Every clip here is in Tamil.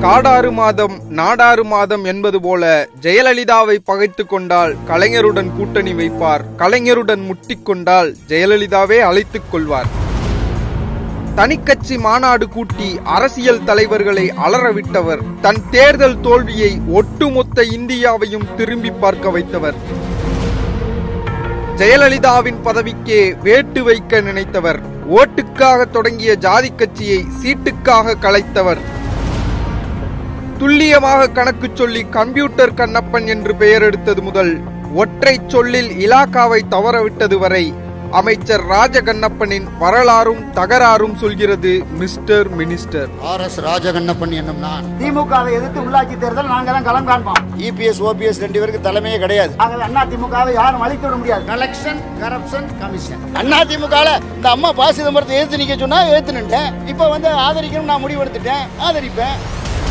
காடாறு மாதம் நாடாறு மாதம் என்பது போல ஜெயலலிதாவை பகைத்து கொண்டால் கலைஞருடன் கூட்டணி வைப்பார் கலைஞருடன் முட்டிக்கொண்டால் ஜெயலலிதாவே அழைத்துக் கொள்வார் தனிக்கட்சி மாநாடு கூட்டி அரசியல் தலைவர்களை அலறவிட்டவர் தன் தேர்தல் தோல்வியை ஒட்டுமொத்த இந்தியாவையும் திரும்பி பார்க்க வைத்தவர் ஜெயலலிதாவின் பதவிக்கே வேட்டு வைக்க நினைத்தவர் ஓட்டுக்காக தொடங்கிய ஜாதி கட்சியை சீட்டுக்காக கலைத்தவர் துல்லியமாக கணக்கு சொல்லி கம்ப்யூட்டர் கண்ணப்பன் என்று பெயர் எடுத்தது முதல் ஒற்றை சொல்லில் இலாக்காவை தவறவிட்டது வரை அமைச்சர் ராஜகண்ணப்பனின் வரலாறும் தகராறும் சொல்கிறது mister minister R S Rajakannappan என்னும் நான் திமுகவை எதிர்த்து உள்ளாட்சி தேர்தல் நாங்க தான் களம் காண்போம் இபிஎஸ் ஓபிஎஸ் ரெண்டு பேருக்கு தலைமையே கிடையாது ஆகவே அண்ணா திமுகவை யாரும் அழித்து விட முடியாது கலெக்ஷன் கரப்ஷன் கமிஷன் அண்ணா திமுகல இந்த அம்மா பா சிதம்பரத்தை எதிர்த்து நிக்க சொன்னா எதிர்த்து நின்றேன் இப்போ வந்து ஆதரிக்கணும் நான் முடிவு எடுத்துட்டேன் ஆதரிப்பேன்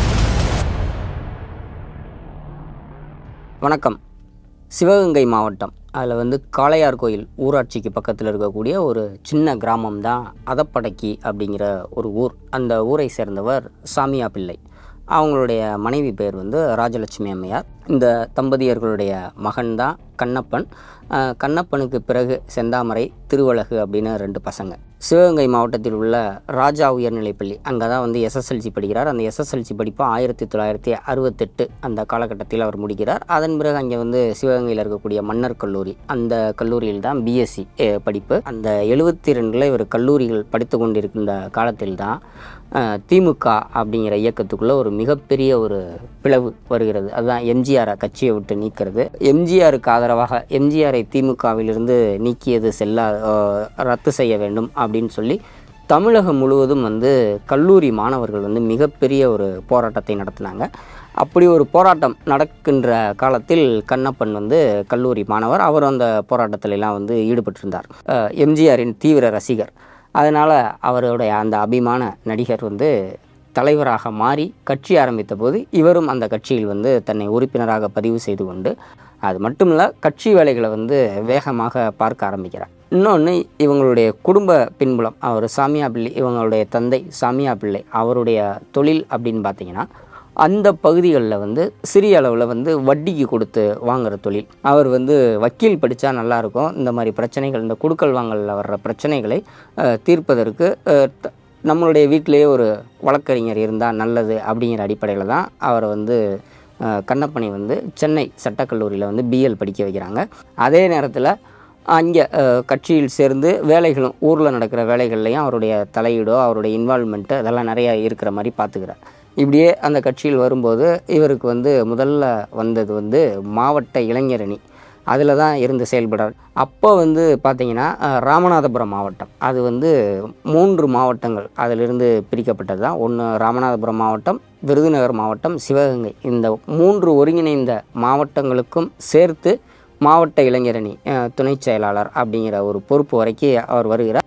வணக்கம் சிவகங்கை மாவட்டம் அதில் வந்து காளையார் கோயில் ஊராட்சிக்கு பக்கத்தில் இருக்கக்கூடிய ஒரு சின்ன கிராமம் தான் அதப்படக்கி அப்படிங்கிற ஒரு ஊர் அந்த ஊரை சேர்ந்தவர் சாமியா பிள்ளை அவங்களுடைய மனைவி பேர் வந்து ராஜலட்சுமி அம்மையார் இந்த தம்பதியர்களுடைய மகன் தான் கண்ணப்பன் அஹ் கண்ணப்பனுக்கு பிறகு செந்தாமரை திருவழகு அப்படின்னு ரெண்டு பசங்க சிவகங்கை மாவட்டத்தில் உள்ள ராஜா உயர்நிலைப்பள்ளி அங்கே தான் வந்து எஸ்எஸ்எல்சி படிக்கிறார் அந்த எஸ்எஸ்எல்சி படிப்பு ஆயிரத்தி தொள்ளாயிரத்தி அறுபத்தெட்டு அந்த காலகட்டத்தில் அவர் முடிக்கிறார் அதன் பிறகு அங்கே வந்து சிவகங்கையில் இருக்கக்கூடிய மன்னர் கல்லூரி அந்த கல்லூரியில் தான் பிஎஸ்சி படிப்பு அந்த எழுபத்தி ரெண்டில் இவர் கல்லூரிகள் படித்து கொண்டிருக்கின்ற காலத்தில் தான் அஹ், திமுக அப்படிங்கிற இயக்கத்துக்குள்ளே ஒரு மிகப்பெரிய ஒரு பிளவு வருகிறது அதுதான் எம்ஜிஆரை கட்சியை விட்டு நீக்கிறது எம்ஜிஆருக்கு ஆதரவாக எம்ஜிஆரை திமுகவிலிருந்து நீக்கியது செல்லா அஹ், ரத்து செய்ய வேண்டும் அப்படின்னு சொல்லி தமிழகம் முழுவதும் வந்து கல்லூரி மாணவர்கள் வந்து மிகப்பெரிய ஒரு போராட்டத்தை நடத்தினாங்க அப்படி ஒரு போராட்டம் நடக்கின்ற காலத்தில் கண்ணப்பன் வந்து கல்லூரி மாணவர் அவர் அந்த போராட்டத்துல எல்லாம் வந்து ஈடுபட்டிருந்தார் அஹ், எம்ஜிஆரின் தீவிர ரசிகர் அதனால் அவருடைய அந்த அபிமான நடிகர் வந்து தலைவராக மாறி கட்சி ஆரம்பித்த போது இவரும் அந்த கட்சியில் வந்து தன்னை உறுப்பினராக பதிவு செய்து கொண்டு அது மட்டும் இல்லை கட்சி வேலைகளை வந்து வேகமாக பார்க்க ஆரம்பிக்கிறார் இன்னொன்று இவங்களுடைய குடும்ப பின்புலம் அவர் சாமியா பிள்ளை இவங்களுடைய தந்தை சாமியா பிள்ளை அவருடைய தொழில் அப்படின்னு பார்த்தீங்கன்னா அந்த பகுதிகளில் வந்து சிறிய அளவில் வந்து வட்டிக்கு கொடுத்து வாங்குற தொழில் அவர் வந்து வக்கீல் படித்தா நல்லாயிருக்கும் இந்த மாதிரி பிரச்சனைகள் இந்த குடுக்கல் வாங்கலில் வர்ற பிரச்சனைகளை அஹ், தீர்ப்பதற்கு அஹ், த- நம்மளுடைய வீட்டிலேயே ஒரு வழக்கறிஞர் இருந்தால் நல்லது அப்படிங்கிற அடிப்படையில் தான் அவரை வந்து அஹ், கண்ணப்பனை வந்து சென்னை சட்டக்கல்லூரியில் வந்து பிஎல் படிக்க வைக்கிறாங்க அதே நேரத்தில் அங்கே கட்சியில் சேர்ந்து வேலைகளும் ஊரில் நடக்கிற வேலைகள்லையும் அவருடைய தலையீடோ அவருடைய இன்வால்மெண்ட்டு அதெல்லாம் நிறையா இருக்கிற மாதிரி பார்த்துக்கிறார் இப்படியே அந்த கட்சியில் வரும்போது இவருக்கு வந்து முதல்ல வந்தது வந்து மாவட்ட இளைஞரணி அதில் தான் இருந்து செயல்படுறார் அப்போ வந்து பார்த்தீங்கன்னா அஹ், ராமநாதபுரம் மாவட்டம் அது வந்து மூன்று மாவட்டங்கள் அதிலிருந்து பிரிக்கப்பட்டது தான் ஒன்று ராமநாதபுரம் மாவட்டம் விருதுநகர் மாவட்டம் சிவகங்கை இந்த மூன்று ஒருங்கிணைந்த மாவட்டங்களுக்கும் சேர்த்து மாவட்ட இளைஞரணி அஹ், துணைச் செயலாளர் அப்படிங்கிற ஒரு பொறுப்பு வரைக்கும் அவர் வருகிறார்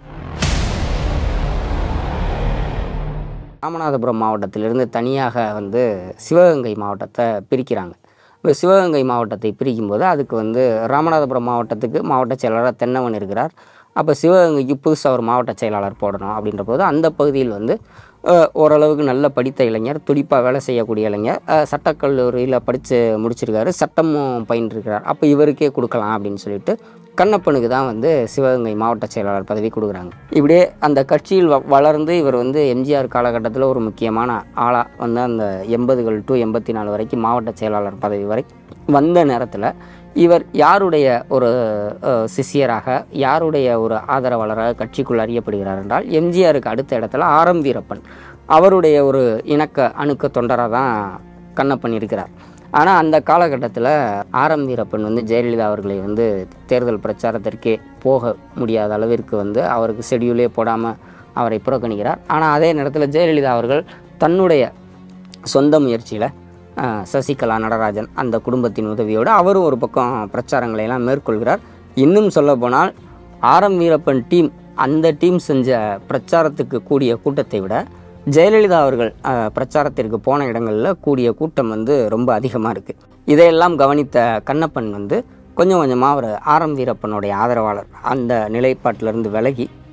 ராமநாதபுரம் மாவட்டத்திலிருந்து தனியாக வந்து சிவகங்கை மாவட்டத்தை பிரிக்கிறாங்க இப்போ சிவகங்கை மாவட்டத்தை பிரிக்கும்போது அதுக்கு வந்து ராமநாதபுரம் மாவட்டத்துக்கு மாவட்ட செயலாளர் தென்னவன் இருக்கிறார் அப்போ சிவகங்கைக்கு புதுசாக ஒரு மாவட்ட செயலாளர் போடணும் அப்படின்ற போது அந்த பகுதியில் வந்து அஹ், ஓரளவுக்கு நல்ல படித்த இளைஞர் துடிப்பாக வேலை செய்யக்கூடிய இளைஞர் அஹ், சட்டக்கல்லூரியில் படித்து முடிச்சிருக்காரு சட்டமும் பயின்றிருக்கிறார் அப்போ இவருக்கே கொடுக்கலாம் அப்படின்னு சொல்லிட்டு கண்ணப்பனுக்கு தான் வந்து சிவகங்கை மாவட்ட செயலாளர் பதவி கொடுக்குறாங்க இப்படியே அந்த கட்சியில் வ- வளர்ந்து இவர் வந்து எம்ஜிஆர் காலகட்டத்தில் ஒரு முக்கியமான ஆளாக வந்து அந்த எண்பதுகள் டு எண்பத்தி நாலு வரைக்கும் மாவட்ட செயலாளர் பதவி வரை வந்த நேரத்தில் இவர் யாருடைய ஒரு அஹ், சிஷ்யராக யாருடைய ஒரு ஆதரவாளராக கட்சிக்குள் அறியப்படுகிறார் என்றால் எம்ஜிஆருக்கு அடுத்த இடத்துல ஆரம் வீரப்பன் அவருடைய ஒரு இணக்க அணுக்க தொண்டராக தான் கண்ணப்பன் இருக்கிறார் ஆனால் அந்த காலகட்டத்தில் ஆரம் வீரப்பன் வந்து ஜெயலலிதா அவர்களை வந்து தேர்தல் பிரச்சாரத்திற்கே போக முடியாத அளவிற்கு வந்து அவருக்கு ஷெடியூலே போடாமல் அவரை புறக்கணிக்கிறார் ஆனால் அதே நேரத்தில் ஜெயலலிதா அவர்கள் தன்னுடைய சொந்த முயற்சியில் சசிகலா நடராஜன் அந்த குடும்பத்தின் உதவியோடு அவரும் ஒரு பக்கம் பிரச்சாரங்களை எல்லாம் மேற்கொள்கிறார் இன்னும் சொல்லப்போனால் ஆரம் வீரப்பன் டீம் அந்த டீம் செஞ்ச பிரச்சாரத்துக்கு கூடிய கூட்டத்தை விட ஜெயலலிதா அவர்கள் அஹ், பிரச்சாரத்திற்கு போன இடங்களில் கூடிய கூட்டம் வந்து ரொம்ப அதிகமாக இருக்குது இதையெல்லாம் கவனித்த கண்ணப்பன் வந்து கொஞ்சம் கொஞ்சமாக அவர் ஆரம் வீரப்பனுடைய ஆதரவாளர் அந்த நிலைப்பாட்டிலிருந்து விலகி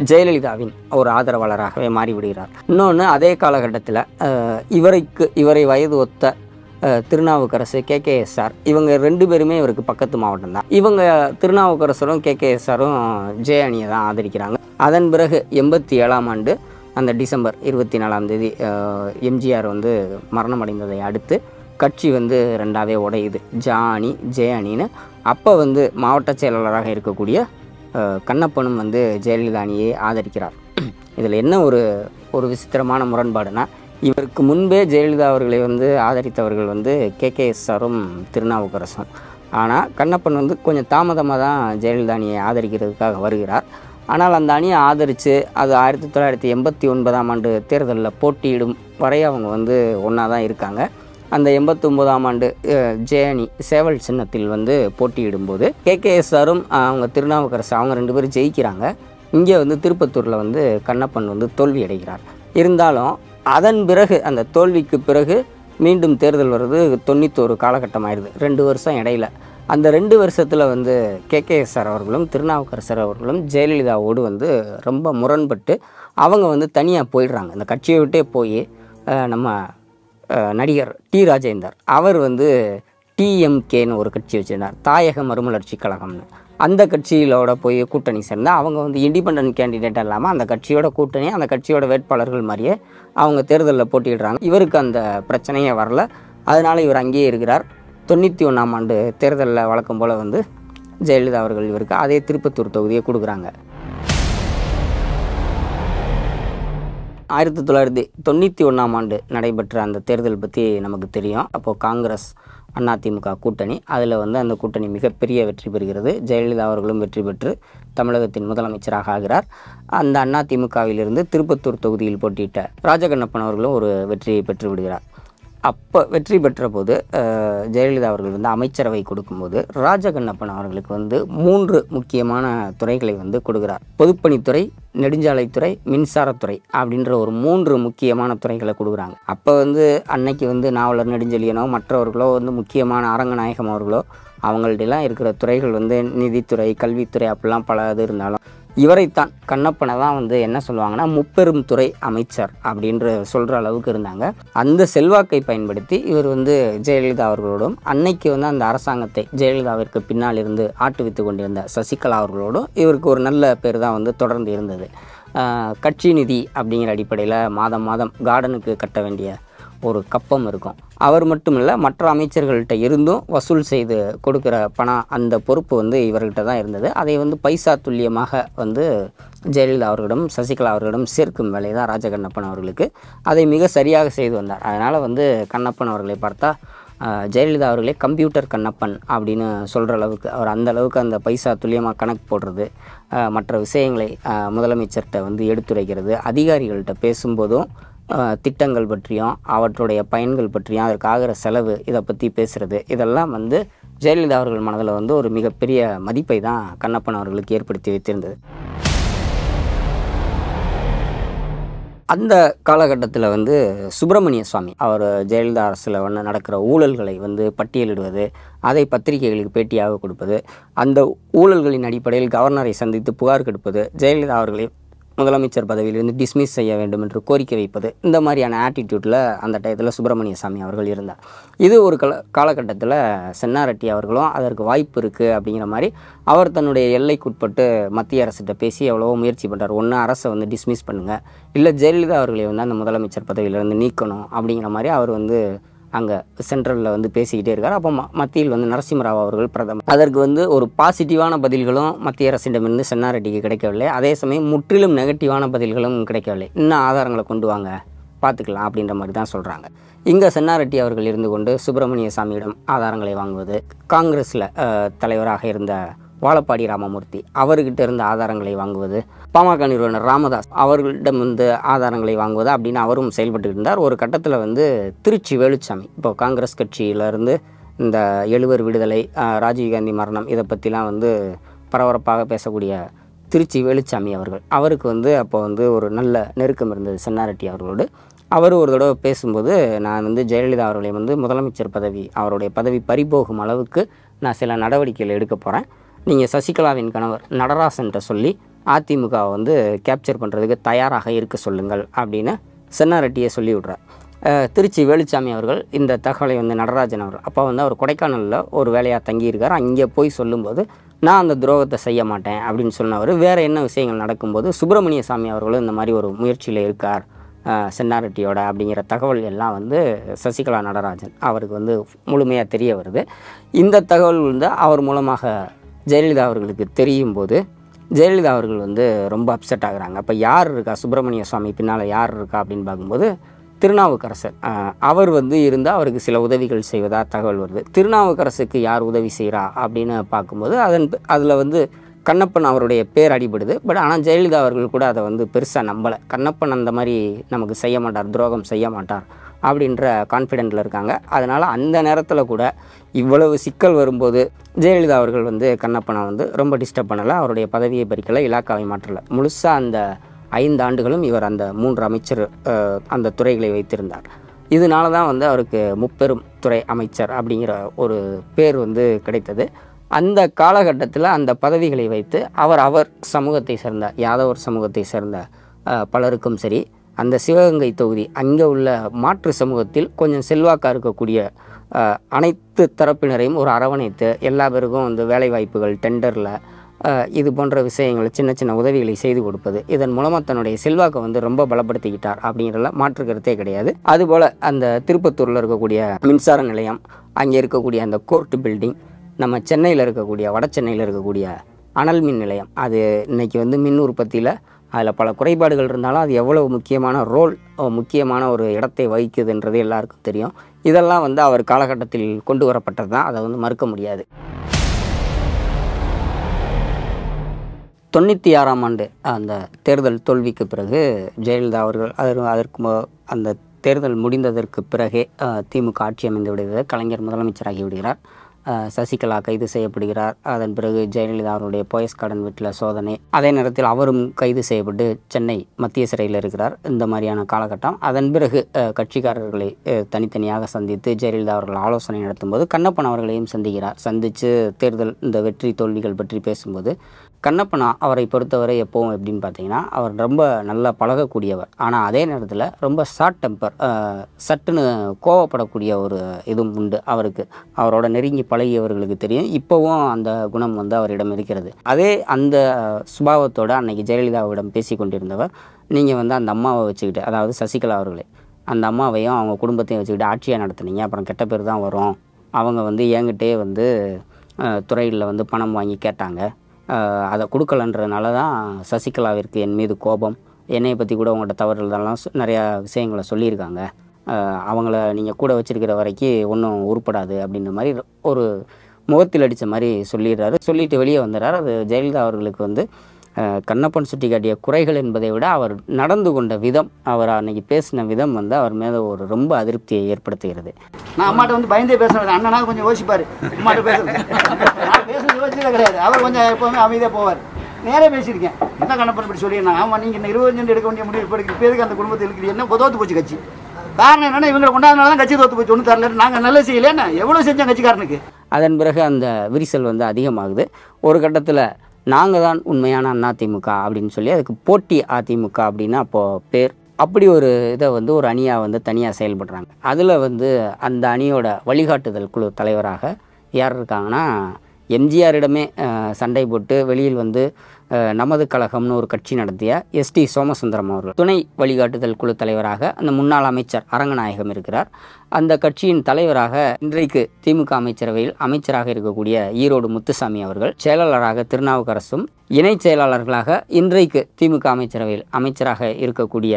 ஜெயலலிதாவின் ஒரு ஆதரவாளராகவே மாறிவிடுகிறார் இன்னொன்று அதே காலகட்டத்தில் இவருக்கு இவரை வயது ஒத்த அஹ், திருநாவுக்கரசு கேகேஎஸ்ஆர் இவங்க ரெண்டு பேருமே இவருக்கு பக்கத்து மாவட்டம் தான் இவங்க திருநாவுக்கரசரும் கேகேஎஸ்ஆரும் ஜே அணியை தான் ஆதரிக்கிறாங்க அதன் பிறகு எண்பத்தி ஏழாம் ஆண்டு அந்த டிசம்பர் இருபத்தி நாலாம் தேதி அஹ், எம்ஜிஆர் வந்து மரணம் அடைந்ததை அடுத்து கட்சி வந்து ரெண்டாவே உடையுது ஜா அணி ஜே அணின்னு அப்போ வந்து மாவட்ட செயலாளராக இருக்கக்கூடிய அஹ், கண்ணப்பனும் வந்து ஜெயலலிதா அணியை ஆதரிக்கிறார் இதில் என்ன ஒரு ஒரு விசித்திரமான முரண்பாடுனா இவருக்கு முன்பே ஜெயலலிதா அவர்களை வந்து ஆதரித்தவர்கள் வந்து கேகேஎஸ்ஆரும் திருநாவுக்கரசும் ஆனால் கண்ணப்பன் வந்து கொஞ்சம் தாமதமாக தான் ஜெயலலிதா அணியை ஆதரிக்கிறதுக்காக வருகிறார் ஆனால் அந்த அணியை ஆதரித்து அது ஆயிரத்தி தொள்ளாயிரத்தி எண்பத்தி ஒன்பதாம் ஆண்டு தேர்தலில் போட்டியிடும் வரை அவங்க வந்து ஒன்றா தான் இருக்காங்க அந்த எண்பத்தொம்போதாம் ஆண்டு அஹ், ஜே அணி சேவல் சின்னத்தில் வந்து போட்டியிடும்போது கேகேஎஸ்ஆரும் அவங்க திருநாவுக்கரசு அவங்க ரெண்டு பேரும் ஜெயிக்கிறாங்க இங்கே வந்து திருப்பத்தூரில் வந்து கண்ணப்பன் வந்து தோல்வி அடைகிறார் இருந்தாலும் அதன் பிறகு அந்த தோல்விக்கு பிறகு மீண்டும் தேர்தல் வர்றது தொண்ணூத்தோரு காலகட்டம் ஆயிடுது ரெண்டு வருஷம் இடையில அந்த ரெண்டு வருஷத்தில் வந்து கேகேஎஸ்ஆர் அவர்களும் திருநாவுக்கரசர் அவர்களும் ஜெயலலிதாவோடு வந்து ரொம்ப முரண்பட்டு அவங்க வந்து தனியாக போயிடுறாங்க இந்த கட்சியை விட்டே போய் அஹ், நம்ம அஹ், நடிகர் டி ராஜேந்தர் அவர் வந்து டிஎம்கேன்னு ஒரு கட்சி வச்சிருந்தார் தாயக மறுமலர்ச்சி கழகம்னு அந்த கட்சியிலோட போய் கூட்டணி சேர்ந்தா அவங்க வந்து இண்டிபெண்ட் கேண்டிடேட் இல்லாமல் அந்த கட்சியோட கூட்டணி அந்த கட்சியோட வேட்பாளர்கள் மாதிரியே அவங்க தேர்தலில் போட்டியிடுறாங்க இவருக்கு அந்த பிரச்சனையே வரல அதனால இவர் அங்கேயே இருக்கிறார் தொண்ணூற்றி ஒன்றாம் ஆண்டு தேர்தலில் வழக்கம் போல் வந்து ஜெயலலிதா அவர்கள் இவருக்கு அதே திருப்பத்தூர் தொகுதியை கொடுக்குறாங்க ஆயிரத்தி தொள்ளாயிரத்தி தொண்ணூற்றி ஒன்றாம் ஆண்டு நடைபெற்ற அந்த தேர்தல் பற்றி நமக்கு தெரியும் அப்போது காங்கிரஸ் அதிமுக கூட்டணி அதில் வந்து அந்த கூட்டணி மிகப்பெரிய வெற்றி பெறுகிறது ஜெயலலிதா அவர்களும் வெற்றி பெற்று தமிழகத்தின் முதலமைச்சராக ஆகிறார் அந்த அதிமுகவிலிருந்து திருப்பத்தூர் தொகுதியில் போட்டியிட்ட ராஜகண்ணப்பன் அவர்களும் ஒரு வெற்றியை பெற்று விடுகிறார் அப்போ வெற்றி பெற்ற போது அஹ், ஜெயலலிதா அவர்கள் வந்து அமைச்சரவை கொடுக்கும்போது ராஜகண்ணப்பன் அவர்களுக்கு வந்து மூன்று முக்கியமான துறைகளை வந்து கொடுக்குறார் பொதுப்பணித்துறை நெடுஞ்சாலைத்துறை மின்சாரத்துறை அப்படின்ற ஒரு மூன்று முக்கியமான துறைகளை கொடுக்குறாங்க அப்போ வந்து அன்னைக்கு வந்து நாவலர் நெடுஞ்செழியனோ மற்றவர்களோ வந்து முக்கியமான அரங்கநாயகம் அவர்களோ அவங்கள்ட்டலாம் இருக்கிற துறைகள் வந்து நிதித்துறை கல்வித்துறை அப்படிலாம் பல இது இருந்தாலும் இவரைத்தான் கண்ணப்பனை தான் வந்து என்ன சொல்லுவாங்கன்னா முப்பெரும் துறை அமைச்சர் அப்படின்ற சொல்கிற அளவுக்கு இருந்தாங்க அந்த செல்வாக்கை பயன்படுத்தி இவர் வந்து ஜெயலலிதா அவர்களோடும் அன்னைக்கு வந்து அந்த அரசாங்கத்தை ஜெயலலிதாவிற்கு பின்னால் இருந்து ஆட்டுவித்து கொண்டிருந்த சசிகலா அவர்களோடும் இவருக்கு ஒரு நல்ல பேர் தான் வந்து தொடர்ந்து இருந்தது ஆஹ் கட்சி நிதி அப்படிங்கிற அடிப்படையில் மாதம் மாதம் கார்டனுக்கு கட்ட வேண்டிய ஒரு கப்பம் இருக்கும் அவர் மட்டும் இல்லை மற்ற அமைச்சர்கள்ட்ட இருந்தும் வசூல் செய்து கொடுக்குற பணம் அந்த பொறுப்பு வந்து இவர்கிட்ட தான் இருந்தது அதை வந்து பைசா துல்லியமாக வந்து ஜெயலலிதா அவர்களிடம் சசிகலா அவர்களிடம் சேர்க்கும் வேலை தான் ராஜகண்ணப்பன் அவர்களுக்கு அதை மிக சரியாக செய்து வந்தார் அதனால் வந்து கண்ணப்பன் அவர்களை பார்த்தா ஆஹ், ஜெயலலிதா அவர்களே கம்ப்யூட்டர் கண்ணப்பன் அப்படின்னு சொல்கிற அளவுக்கு அவர் அந்த அளவுக்கு அந்த பைசா துல்லியமாக கணக்கு போடுறது ஆஹ், மற்ற விஷயங்களை ஆஹ், முதலமைச்சர்கிட்ட வந்து எடுத்துரைக்கிறது அதிகாரிகள்கிட்ட பேசும்போதும் ஆஹ், திட்டங்கள் பற்றியும் அவற்றுடைய பயன்கள் பற்றியும் அதற்கு ஆகிற செலவு இதை பற்றி பேசுகிறது இதெல்லாம் வந்து ஜெயலலிதா அவர்கள் மனதில் வந்து ஒரு மிகப்பெரிய மதிப்பை தான் கண்ணப்பன் அவர்களுக்கு ஏற்படுத்தி வைத்திருந்தது அந்த காலகட்டத்தில் வந்து சுப்பிரமணிய சுவாமி அவர் ஜெயலலிதா அரசில் வந்து நடக்கிற ஊழல்களை வந்து பட்டியலிடுவது அதை பத்திரிகைகளுக்கு பேட்டியாக கொடுப்பது அந்த ஊழல்களின் அடிப்படையில் கவர்னரை சந்தித்து புகார் கொடுப்பது ஜெயலலிதா அவர்களை முதலமைச்சர் பதவியிலிருந்து டிஸ்மிஸ் செய்ய வேண்டும் என்று கோரிக்கை வைப்பது இந்த மாதிரியான ஆட்டிடியூட்டில் அந்த டயத்தில் சுப்பிரமணிய சாமி அவர்கள் இருந்தார் இது ஒரு கால காலகட்டத்தில் சென்னாரெட்டி அவர்களும் அதற்கு வாய்ப்பு இருக்குது அப்படிங்கிற மாதிரி அவர் தன்னுடைய எல்லைக்குட்பட்டு மத்திய அரசிட்ட பேசி எவ்வளவோ முயற்சி பண்ணுறார் ஒன்று அரசை வந்து டிஸ்மிஸ் பண்ணுங்கள் இல்லை ஜெயலலிதா அவர்களை வந்து அந்த முதலமைச்சர் பதவியிலிருந்து நீக்கணும் அப்படிங்கிற மாதிரி அவர் வந்து அங்கே சென்ட்ரலில் வந்து பேசிக்கிட்டே இருக்கார் அப்போ ம- மத்தியில் வந்து நரசிம்மராவ் அவர்கள் பிரதமர் அதற்கு வந்து ஒரு பாசிட்டிவான பதில்களும் மத்திய அரசிடமிருந்து சென்னாரெட்டிக்கு கிடைக்கவில்லை அதே சமயம் முற்றிலும் நெகட்டிவான பதில்களும் கிடைக்கவில்லை இன்னும் ஆதாரங்களை கொண்டு வாங்க பார்த்துக்கலாம் அப்படின்ற மாதிரி தான் சொல்கிறாங்க இங்கே சென்னாரெட்டி அவர்கள் இருந்து கொண்டு சுப்பிரமணிய சாமியிடம் ஆதாரங்களை வாங்குவது காங்கிரஸில் தலைவராக இருந்த வாழப்பாடி ராமமூர்த்தி அவர்கிட்ட இருந்த ஆதாரங்களை வாங்குவது பாமக நிறுவனர் ராமதாஸ் அவர்களிடம் வந்து ஆதாரங்களை வாங்குவது அப்படின்னு அவரும் செயல்பட்டு இருந்தார் ஒரு கட்டத்தில் வந்து திருச்சி வேலுச்சாமி இப்போ காங்கிரஸ் கட்சியிலேருந்து இந்த எழுவர் விடுதலை ஆஹ், ராஜீவ்காந்தி மரணம் இதை பற்றிலாம் வந்து பரபரப்பாக பேசக்கூடிய திருச்சி வேலுச்சாமி அவர்கள் அவருக்கு வந்து அப்போ வந்து ஒரு நல்ல நெருக்கம் இருந்தது சென்னாரெட்டி அவர்களோடு அவர் ஒரு தடவை பேசும்போது நான் வந்து ஜெயலலிதா அவர்களை வந்து முதலமைச்சர் பதவி அவருடைய பதவி பறிபோகும் அளவுக்கு நான் சில நடவடிக்கைகள் எடுக்க போகிறேன் நீங்கள் சசிகலாவின் கணவர் நடராசன்ட்ட சொல்லி அதிமுகவை வந்து கேப்சர் பண்ணுறதுக்கு தயாராக இருக்க சொல்லுங்கள் அப்படின்னு சென்னாரெட்டியை சொல்லி விட்றார் அஹ், திருச்சி வேலுச்சாமி அவர்கள் இந்த தகவலை வந்து நடராஜன் அவர்கள் அப்போ வந்து அவர் கொடைக்கானலில் ஒரு வேலையாக தங்கியிருக்கார் அங்கே போய் சொல்லும்போது நான் அந்த துரோகத்தை செய்ய மாட்டேன் அப்படின்னு சொன்னவர் வேறு என்ன விஷயங்கள் நடக்கும்போது சுப்பிரமணிய சாமி அவர்களும் இந்த மாதிரி ஒரு முயற்சியில் இருக்கார் அஹ், சென்னாரெட்டியோட அப்படிங்கிற தகவல் எல்லாம் வந்து சசிகலா நடராஜன் அவருக்கு வந்து முழுமையாக தெரிய வருது இந்த தகவல் வந்து அவர் மூலமாக ஜெயலலிதா அவர்களுக்கு தெரியும் போது ஜெயலலிதா அவர்கள் வந்து ரொம்ப அப்செட் ஆகுறாங்க அப்போ யார் இருக்கா சுப்பிரமணிய சுவாமி பின்னால் யார் இருக்கா அப்படின்னு பார்க்கும்போது திருநாவுக்கரசர் அஹ், அவர் வந்து இருந்தால் அவருக்கு சில உதவிகள் செய்வதா தகவல் வருது திருநாவுக்கரசுக்கு யார் உதவி செய்கிறா அப்படின்னு பார்க்கும்போது அதன் அதில் வந்து கண்ணப்பன் அவருடைய பேர் அடிபடுது பட் ஆனால் ஜெயலலிதா அவர்கள் கூட அதை வந்து பெருசாக நம்பலை கண்ணப்பன் அந்த மாதிரி நமக்கு செய்ய மாட்டார் துரோகம் செய்ய மாட்டார் அப்படின்ற கான்ஃபிடென்ட்டில் இருக்காங்க அதனால் அந்த நேரத்தில் கூட இவ்வளவு சிக்கல் வரும்போது ஜெயலலிதா அவர்கள் வந்து கண்ணப்பனை வந்து ரொம்ப டிஸ்டர்ப் பண்ணலை அவருடைய பதவியை பறிக்கலை இலாக்காவை மாற்றலை முழுசாக அந்த ஐந்து ஆண்டுகளும் இவர் அந்த மூன்று அமைச்சர் அஹ், அந்த துறைகளை வைத்திருந்தார் இதனால தான் வந்து அவருக்கு முப்பெரும் துறை அமைச்சர் அப்படிங்கிற ஒரு பேர் வந்து கிடைத்தது அந்த காலகட்டத்தில் அந்த பதவிகளை வைத்து அவர் அவர் சமூகத்தை சேர்ந்த யாதவர் சமூகத்தை சேர்ந்த அஹ், பலருக்கும் சரி அந்த சிவகங்கை தொகுதி அங்கே உள்ள மாற்று சமூகத்தில் கொஞ்சம் செல்வாக்காக இருக்கக்கூடிய அஹ், அனைத்து தரப்பினரையும் ஒரு அரவணைத்து எல்லா பேருக்கும் வந்து வேலைவாய்ப்புகள் டெண்டரில் இது போன்ற விஷயங்கள் சின்ன சின்ன உதவிகளை செய்து கொடுப்பது இதன் மூலமாக தன்னுடைய செல்வாக்கை வந்து ரொம்ப பலப்படுத்திக்கிட்டார் அப்படிங்கிறதுல மாற்று கருத்தே கிடையாது அதுபோல் அந்த திருப்பத்தூரில் இருக்கக்கூடிய மின்சார நிலையம் அங்கே இருக்கக்கூடிய அந்த கோர்ட் பில்டிங் நம்ம சென்னையில் இருக்கக்கூடிய வட சென்னையில் இருக்கக்கூடிய அனல் மின் நிலையம் அது இன்னைக்கு வந்து மின் உற்பத்தியில் அதில் பல குறைபாடுகள் இருந்தாலும் அது எவ்வளவு முக்கியமான ரோல் முக்கியமான ஒரு இடத்தை வகிக்குதுன்றது எல்லாருக்கும் தெரியும் இதெல்லாம் வந்து அவர் காலகட்டத்தில் கொண்டு வரப்பட்டது தான் அதை வந்து மறுக்க முடியாது தொண்ணூற்றி ஆறாம் ஆண்டு அந்த தேர்தல் தோல்விக்கு பிறகு ஜெயலலிதா அவர்கள் அதற்கு அதற்கு மு- அந்த தேர்தல் முடிந்ததற்கு பிறகே அஹ், திமுக ஆட்சி அமைந்து விடுகிறது கலைஞர் முதலமைச்சராகி விடுகிறார் அஹ், சசிகலா கைது செய்யப்படுகிறார் அதன் பிறகு ஜெயலலிதா அவருடைய போயஸ் கார்டன் வீட்டில் சோதனை அதே நேரத்தில் அவரும் கைது செய்யப்பட்டு சென்னை மத்திய சிறையில் இருக்கிறார் இந்த மாதிரியான காலகட்டம் அதன் பிறகு அஹ், கட்சிக்காரர்களை அஹ், தனித்தனியாக சந்தித்து ஜெயலலிதா அவர்கள் ஆலோசனை நடத்தும்போது கண்ணப்பன் அவர்களையும் சந்திக்கிறார் சந்தித்து தேர்தல் இந்த வெற்றி தோல்விகள் பற்றி பேசும்போது கண்ணப்பனா அவரை பொறுத்தவரை எப்போவும் எப்படின்னு பார்த்தீங்கன்னா அவர் ரொம்ப நல்லா பழகக்கூடியவர் ஆனால் அதே நேரத்தில் ரொம்ப ஷார்ட் டெம்பர் சட்டுன்னு கோவப்படக்கூடிய ஒரு இதுவும் உண்டு அவருக்கு அவரோட நெருங்கி பழகியவர்களுக்கு தெரியும் இப்போவும் அந்த குணம் வந்து அவரிடம் இருக்கிறது அதே அந்த சுபாவத்தோட அன்னைக்கு ஜெயலலிதாவிடம் பேசி கொண்டிருந்தவர் நீங்கள் வந்து அந்த அம்மாவை வச்சுக்கிட்டு அதாவது சசிகலா அவர்களே அந்த அம்மாவையும் அவங்க குடும்பத்தையும் வச்சுக்கிட்டு ஆட்சியாக நடத்துனீங்க அப்புறம் கெட்ட பேர் தான் வரும் அவங்க வந்து என்கிட்டே வந்து துறையில் வந்து பணம் வாங்கி கேட்டாங்க அஹ் அதை கொடுக்கலன்றதுனால தான் சசிகலாவிற்கு என் மீது கோபம் என்னையை பற்றி கூட உங்கள்கிட்ட தவறுதெல்லாம் சொ- நிறையா விஷயங்களை சொல்லியிருக்காங்க அஹ் அவங்கள நீங்கள் கூட வச்சிருக்கிற வரைக்கும் ஒன்றும் உருப்படாது அப்படின்ற மாதிரி ஒரு முகத்தில் அடித்த மாதிரி சொல்லிடுறாரு சொல்லிட்டு வெளியே வந்துடுறாரு அது ஜெயலலிதா அவர்களுக்கு வந்து அஹ் கண்ணப்பன் சுட்டி காட்டிய குறைகள் என்பதை விட அவர் நடந்து கொண்ட விதம் அவர் அன்னைக்கு பேசின விதம் வந்து அவர் மேலே ஒரு ரொம்ப அதிருப்தியை ஏற்படுத்துகிறது நான் அம்மாட்ட வந்து பயந்தே பேசுறது அண்ணனா கொஞ்சம் யோசிப்பாரு அம்மாட்ட பேசுறது நான் பேசுறது யோசிச்சதே கிடையாது அவர் கொஞ்சம் எப்பவுமே அமைதியாக போவார் நேரே பேசியிருக்கேன் என்ன கண்ணப்பன் இப்படி சொல்லியிருந்தாங்க ஆமாம் நீங்கள் இன்னும் இருபது சென்ட் எடுக்க வேண்டிய முடிவு இப்போ எடுக்க இப்போ எதுக்கு அந்த குடும்பத்தில் இருக்கிறீங்க என்ன தோத்து போச்சு கட்சி காரணம் என்னன்னா இவங்களை கொண்டாடுனால தான் கட்சி தோத்து போச்சு ஒன்றும் தரல நாங்கள் நல்ல செய்யலைன்னா எவ்வளோ செஞ்சோம் கட்சிக்காரனுக்கு அதன் பிறகு அந்த விரிசல் வந்து அதிகமாகுது ஒரு கட்டத்தில் நாங்கள் தான் உண்மையான அதிமுக அப்படின்னு சொல்லி அதுக்கு போட்டி அதிமுக அப்படின்னு அப்போது பேர் அப்படி ஒரு இதை வந்து ஒரு அணியாக வந்து தனியாக செயல்படுறாங்க அதில் வந்து அந்த அணியோட வழிகாட்டுதல் குழு தலைவராக யார் இருக்காங்கன்னா எம்ஜிஆரிடமே அஹ், சண்டை போட்டு வெளியில் வந்து அஹ், நமது கழகம்னு ஒரு கட்சி நடத்திய எஸ்டி சோமசுந்தரம் அவர்கள் துணை வழிகாட்டுதல் குழு தலைவராக அந்த முன்னாள் அமைச்சர் அரங்கநாயகம் இருக்கிறார் அந்த கட்சியின் தலைவராக இன்றைக்கு திமுக அமைச்சரவையில் அமைச்சராக இருக்கக்கூடிய ஈரோடு முத்துசாமி அவர்கள் செயலாளராக திருநாவுக்கரசும் இணைச் செயலாளர்களாக இன்றைக்கு திமுக அமைச்சரவையில் அமைச்சராக இருக்கக்கூடிய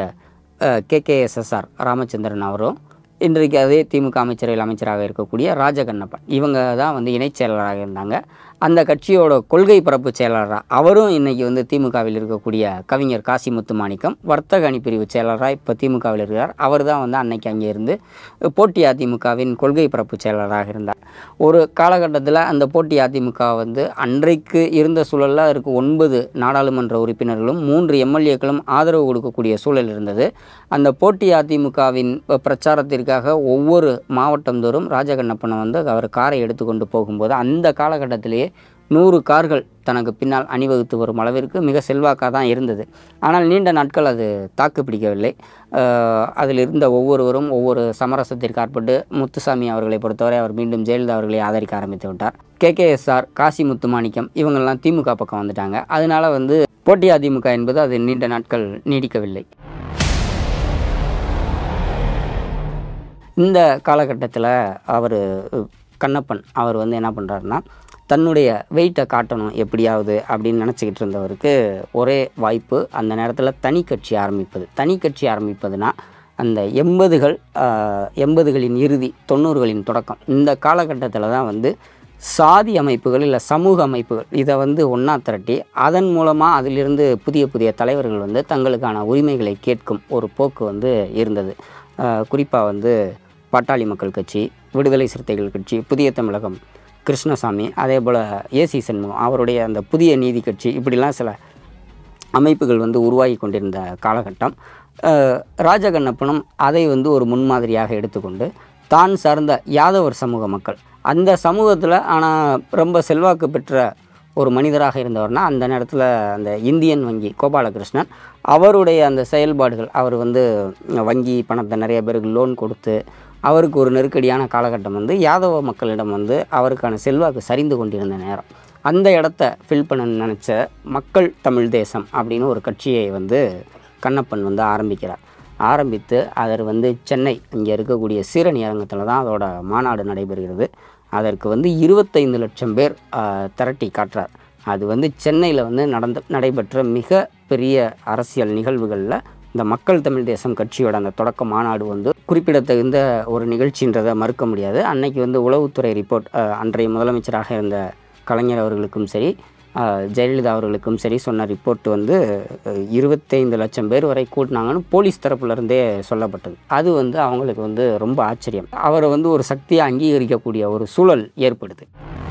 கே கே எஸ்எஸ்ஆர் ராமச்சந்திரன் அவரும் இன்றைக்கு அதே திமுக அமைச்சரவையில் அமைச்சராக இருக்கக்கூடிய ராஜகண்ணப்பன் இவங்க தான் வந்து இணைச் செயலாளராக இருந்தாங்க அந்த கட்சியோட கொள்கை பரப்பு செயலாளராக அவரும் இன்னைக்கு வந்து திமுகவில் இருக்கக்கூடிய கவிஞர் காசி முத்துமாணிக்கம் வர்த்தக அணிப்பிரிவு செயலாளராக இப்போ திமுகவில் இருக்கிறார் அவர் தான் வந்து அன்னைக்கு அங்கே இருந்து போட்டி அதிமுகவின் கொள்கை பரப்பு செயலாளராக இருந்தார் ஒரு காலகட்டத்தில் அந்த போட்டி அதிமுக வந்து அன்றைக்கு இருந்த சூழலில் அதற்கு ஒன்பது நாடாளுமன்ற உறுப்பினர்களும் மூன்று எம்எல்ஏக்களும் ஆதரவு கொடுக்கக்கூடிய சூழல் இருந்தது அந்த போட்டி அதிமுகவின் பிரச்சாரத்திற்காக ஒவ்வொரு மாவட்டம் தோறும் ராஜகண்ணப்பனை வந்து அவர் காரை எடுத்துக்கொண்டு போகும்போது அந்த காலகட்டத்திலேயே நூறு கார்கள் தனக்கு பின்னால் அணிவகுத்து வரும் அளவிற்கு மிக செல்வாக்காக தான் இருந்தது ஆனால் நீண்ட நாட்கள் அது தாக்கு பிடிக்கவில்லை அஹ் அதில் இருந்த ஒவ்வொருவரும் ஒவ்வொரு சமரசத்திற்கு ஆட்பட்டு முத்துசாமி அவர்களை பொறுத்தவரை அவர் மீண்டும் ஜெயலலிதா அவர்களை ஆதரிக்க ஆரம்பித்து விட்டார் கேகேஎஸ்ஆர் காசி முத்துமாணிக்கம் இவங்கெல்லாம் திமுக பக்கம் வந்துட்டாங்க அதனால வந்து போட்டி அதிமுக என்பது அது நீண்ட நாட்கள் நீடிக்கவில்லை இந்த காலகட்டத்தில் அவர் கண்ணப்பன் அவர் வந்து என்ன பண்ணுறாருன்னா தன்னுடைய வெயிட்டை காட்டணும் எப்படியாவது அப்படின்னு நினச்சிக்கிட்டு இருந்தவருக்கு ஒரே வாய்ப்பு அந்த நேரத்தில் தனி கட்சி ஆரம்பிப்பது தனி கட்சி ஆரம்பிப்பதுனா அந்த எண்பதுகள் எண்பதுகளின் இறுதி தொண்ணூறுகளின் தொடக்கம் இந்த காலகட்டத்தில் தான் வந்து சாதி அமைப்புகள் இல்லை சமூக அமைப்புகள் இதை வந்து ஒன்றா திரட்டி அதன் மூலமாக அதிலிருந்து புதிய புதிய தலைவர்கள் வந்து தங்களுக்கான உரிமைகளை கேட்கும் ஒரு போக்கு வந்து இருந்தது குறிப்பாக வந்து பாட்டாளி மக்கள் கட்சி விடுதலை சிறுத்தைகள் கட்சி புதிய தமிழகம் கிருஷ்ணசாமி அதே போல் ஏசி சண்முகம் அவருடைய அந்த புதிய நீதி கட்சி இப்படிலாம் சில அமைப்புகள் வந்து உருவாகி கொண்டிருந்த காலகட்டம் அஹ், ராஜகண்ணப்பனும் அதை வந்து ஒரு முன்மாதிரியாக எடுத்துக்கொண்டு தான் சார்ந்த யாதவர் சமூக மக்கள் அந்த சமூகத்தில் ஆனால் ரொம்ப செல்வாக்கு பெற்ற ஒரு மனிதராக இருந்தவர்னா அந்த நேரத்தில் அந்த இந்தியன் வங்கி கோபாலகிருஷ்ணன் அவருடைய அந்த செயல்பாடுகள் அவர் வந்து வங்கி பணத்தை நிறைய பேருக்கு லோன் கொடுத்து அவருக்கு ஒரு நெருக்கடியான காலகட்டம் வந்து யாதவ மக்களிடம் வந்து அவருக்கான செல்வாக்கு சரிந்து கொண்டிருந்த நேரம் அந்த இடத்த ஃபில் பண்ண நினச்ச மக்கள் தமிழ் தேசம் அப்படின்னு ஒரு கட்சியை வந்து கண்ணப்பன் வந்து ஆரம்பிக்கிறார் ஆரம்பித்து அதர் வந்து சென்னை இங்கே இருக்கக்கூடிய சீரணி அரங்கத்தில் தான் அதோட மாநாடு நடைபெறுகிறது அதற்கு வந்து இருபத்தைந்து லட்சம் பேர் ஆஹ், திரட்டி காட்டுறார் அது வந்து சென்னையில் வந்து நடந்த நடைபெற்ற மிக பெரிய அரசியல் நிகழ்வுகளில் இந்த மக்கள் தமிழ் தேசம் கட்சியோட அந்த தொடக்க மாநாடு வந்து குறிப்பிடத்தகுந்த ஒரு நிகழ்ச்சின்றதை மறுக்க முடியாது அன்னைக்கு வந்து உளவுத்துறை ரிப்போர்ட் அஹ், அன்றைய முதலமைச்சராக இருந்த கலைஞர் அவர்களுக்கும் சரி அஹ், ஜெயலலிதா அவர்களுக்கும் சரி சொன்ன ரிப்போர்ட் வந்து அஹ், இருபத்தைந்து லட்சம் பேர் வரை கூட்டினாங்கன்னு போலீஸ் தரப்புல இருந்தே சொல்லப்பட்டது அது வந்து அவங்களுக்கு வந்து ரொம்ப ஆச்சரியம் அவரை வந்து ஒரு சக்தியை அங்கீகரிக்கக்கூடிய ஒரு சூழல் ஏற்படுது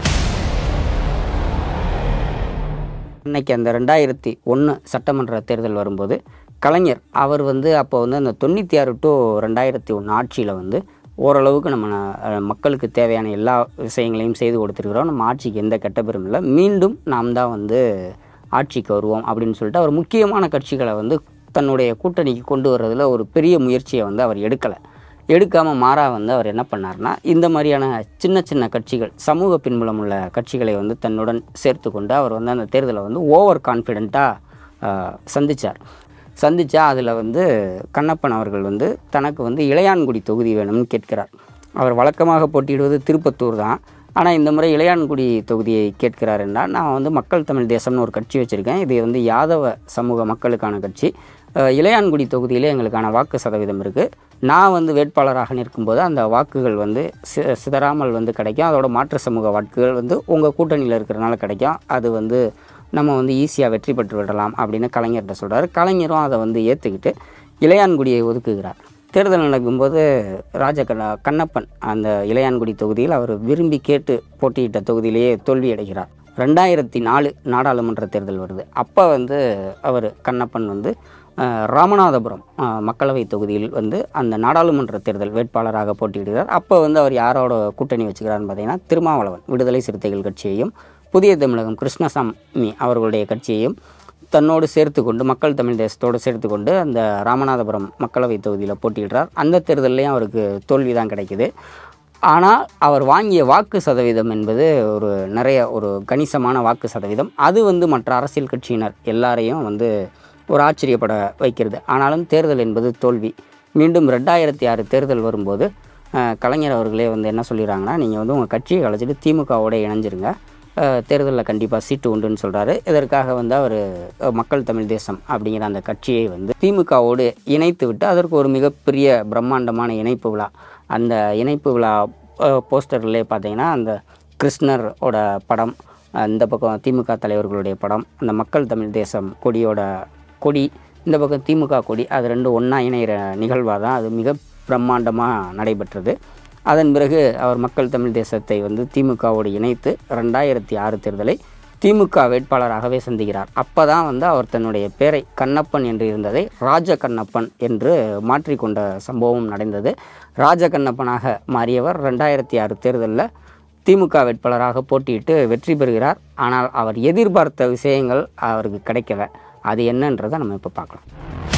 இன்னைக்கு அந்த ரெண்டாயிரத்தி ஒன்று சட்டமன்ற தேர்தல் வரும்போது கலைஞர் அவர் வந்து அப்போ வந்து அந்த தொண்ணூற்றி ஆறு டு ரெண்டாயிரத்தி ஒன்று ஆட்சியில் வந்து ஓரளவுக்கு நம்ம அஹ், மக்களுக்கு தேவையான எல்லா விஷயங்களையும் செய்து கொடுத்துருக்குறோம் நம்ம ஆட்சிக்கு எந்த கெட்ட பெரும் இல்லை மீண்டும் நாம் தான் வந்து ஆட்சிக்கு வருவோம் அப்படின்னு சொல்லிட்டு அவர் முக்கியமான கட்சிகளை வந்து தன்னுடைய கூட்டணிக்கு கொண்டு வர்றதுல ஒரு பெரிய முயற்சியை வந்து அவர் எடுக்கலை எடுக்காமல் மாறா வந்து அவர் என்ன பண்ணார்னா இந்த மாதிரியான சின்ன சின்ன கட்சிகள் சமூக பின்புலம் உள்ள கட்சிகளை வந்து தன்னுடன் சேர்த்து கொண்டு அவர் வந்து அந்த தேர்தலை வந்து ஓவர் கான்ஃபிடெண்ட்டாக சந்திச்சார் சந்திச்சா அதில் வந்து கண்ணப்பன் அவர்கள் வந்து தனக்கு வந்து இளையான்குடி தொகுதி வேணும்னு கேட்கிறார் அவர் வழக்கமாக போட்டியிடுவது திருப்பத்தூர் தான் ஆனால் இந்த முறை இளையான்குடி தொகுதியை கேட்கிறார் என்றால் நான் வந்து மக்கள் தமிழ் தேசம்னு ஒரு கட்சி வச்சுருக்கேன் இது வந்து யாதவ சமூக மக்களுக்கான கட்சி அஹ், இளையான்குடி தொகுதியிலே எங்களுக்கான வாக்கு சதவீதம் இருக்குது நான் வந்து வேட்பாளராக நிற்கும்போது அந்த வாக்குகள் வந்து சி சிதறாமல் வந்து கிடைக்கும் அதோட மாற்று சமூக வாக்குகள் வந்து உங்கள் கூட்டணியில் இருக்கிறனால கிடைக்கும் அது வந்து நம்ம வந்து ஈஸியாக வெற்றி பெற்று விடலாம் அப்படின்னு கலைஞர்கிட்ட சொல்கிறார் கலைஞரும் அதை வந்து ஏற்றுக்கிட்டு இளையான்குடியை ஒதுக்குகிறார் தேர்தல் நடக்கும்போது ராஜ கண்ண கண்ணப்பன் அந்த இளையான்குடி தொகுதியில் அவர் விரும்பி கேட்டு போட்டியிட்ட தொகுதியிலேயே தோல்வி அடைகிறார் ரெண்டாயிரத்தி நாலு நாடாளுமன்ற தேர்தல் வருது அப்போ வந்து அவர் கண்ணப்பன் வந்து அஹ், ராமநாதபுரம் அஹ், மக்களவை தொகுதியில் வந்து அந்த நாடாளுமன்ற தேர்தல் வேட்பாளராக போட்டியிடுகிறார் அப்போ வந்து அவர் யாரோட கூட்டணி வச்சுக்கிறாருன்னு பார்த்தீங்கன்னா திருமாவளவன் விடுதலை சிறுத்தைகள் கட்சியையும் புதிய தமிழகம் கிருஷ்ணசாமி அவர்களுடைய கட்சியையும் தன்னோடு சேர்த்து கொண்டு மக்கள் தமிழ் தேசத்தோடு சேர்த்து கொண்டு அந்த ராமநாதபுரம் மக்களவை தொகுதியில் போட்டியிடுறார் அந்த தேர்தல்லையும் அவருக்கு தோல்வி தான் கிடைக்குது ஆனால் அவர் வாங்கிய வாக்கு சதவீதம் என்பது ஒரு நிறைய ஒரு கணிசமான வாக்கு சதவீதம் அது வந்து மற்ற அரசியல் கட்சியினர் எல்லாரையும் வந்து ஒரு ஆச்சரியப்பட வைக்கிறது ஆனாலும் தேர்தல் என்பது தோல்வி மீண்டும் ரெண்டாயிரத்தி ஆறு தேர்தல் வரும்போது அஹ், கலைஞர் அவர்களே வந்து என்ன சொல்லிடுறாங்கன்னா நீங்கள் வந்து உங்கள் கட்சியை கலைச்சிட்டு திமுகவோட இணைஞ்சிருங்க தேர்தலில் கண்டிப்பாக சீட்டு உண்டுன்னு சொல்கிறாரு இதற்காக வந்து அவர் மக்கள் தமிழ் தேசம் அப்படிங்கிற அந்த கட்சியை வந்து திமுகவோடு இணைத்து விட்டு அதற்கு ஒரு மிகப்பெரிய பிரம்மாண்டமான இணைப்பு விழா அந்த இணைப்பு விழா போஸ்டர்லே பார்த்தீங்கன்னா அந்த கிருஷ்ணரோட படம் இந்த பக்கம் திமுக தலைவர்களுடைய படம் அந்த மக்கள் தமிழ் தேசம் கொடியோட கொடி இந்த பக்கம் திமுக கொடி அது ரெண்டும் ஒன்றா இணைகிற நிகழ்வாக தான் அது மிக பிரம்மாண்டமாக நடைபெற்றது அதன் பிறகு அவர் மக்கள் தமிழ் தேசத்தை வந்து திமுகவோடு இணைத்து ரெண்டாயிரத்தி ஆறு தேர்தலை திமுக வேட்பாளராகவே சந்திக்கிறார் அப்போ தான் வந்து அவர் தன்னுடைய பேரை கண்ணப்பன் என்று இருந்ததை ராஜ கண்ணப்பன் என்று மாற்றிக்கொண்ட சம்பவம் நடந்தது ராஜ கண்ணப்பனாக மாறியவர் ரெண்டாயிரத்தி ஆறு தேர்தலில் திமுக வேட்பாளராக போட்டியிட்டு வெற்றி பெறுகிறார் ஆனால் அவர் எதிர்பார்த்த விஷயங்கள் அவருக்கு கிடைக்கல அது என்னன்றதை நம்ம இப்போ பார்க்கலாம்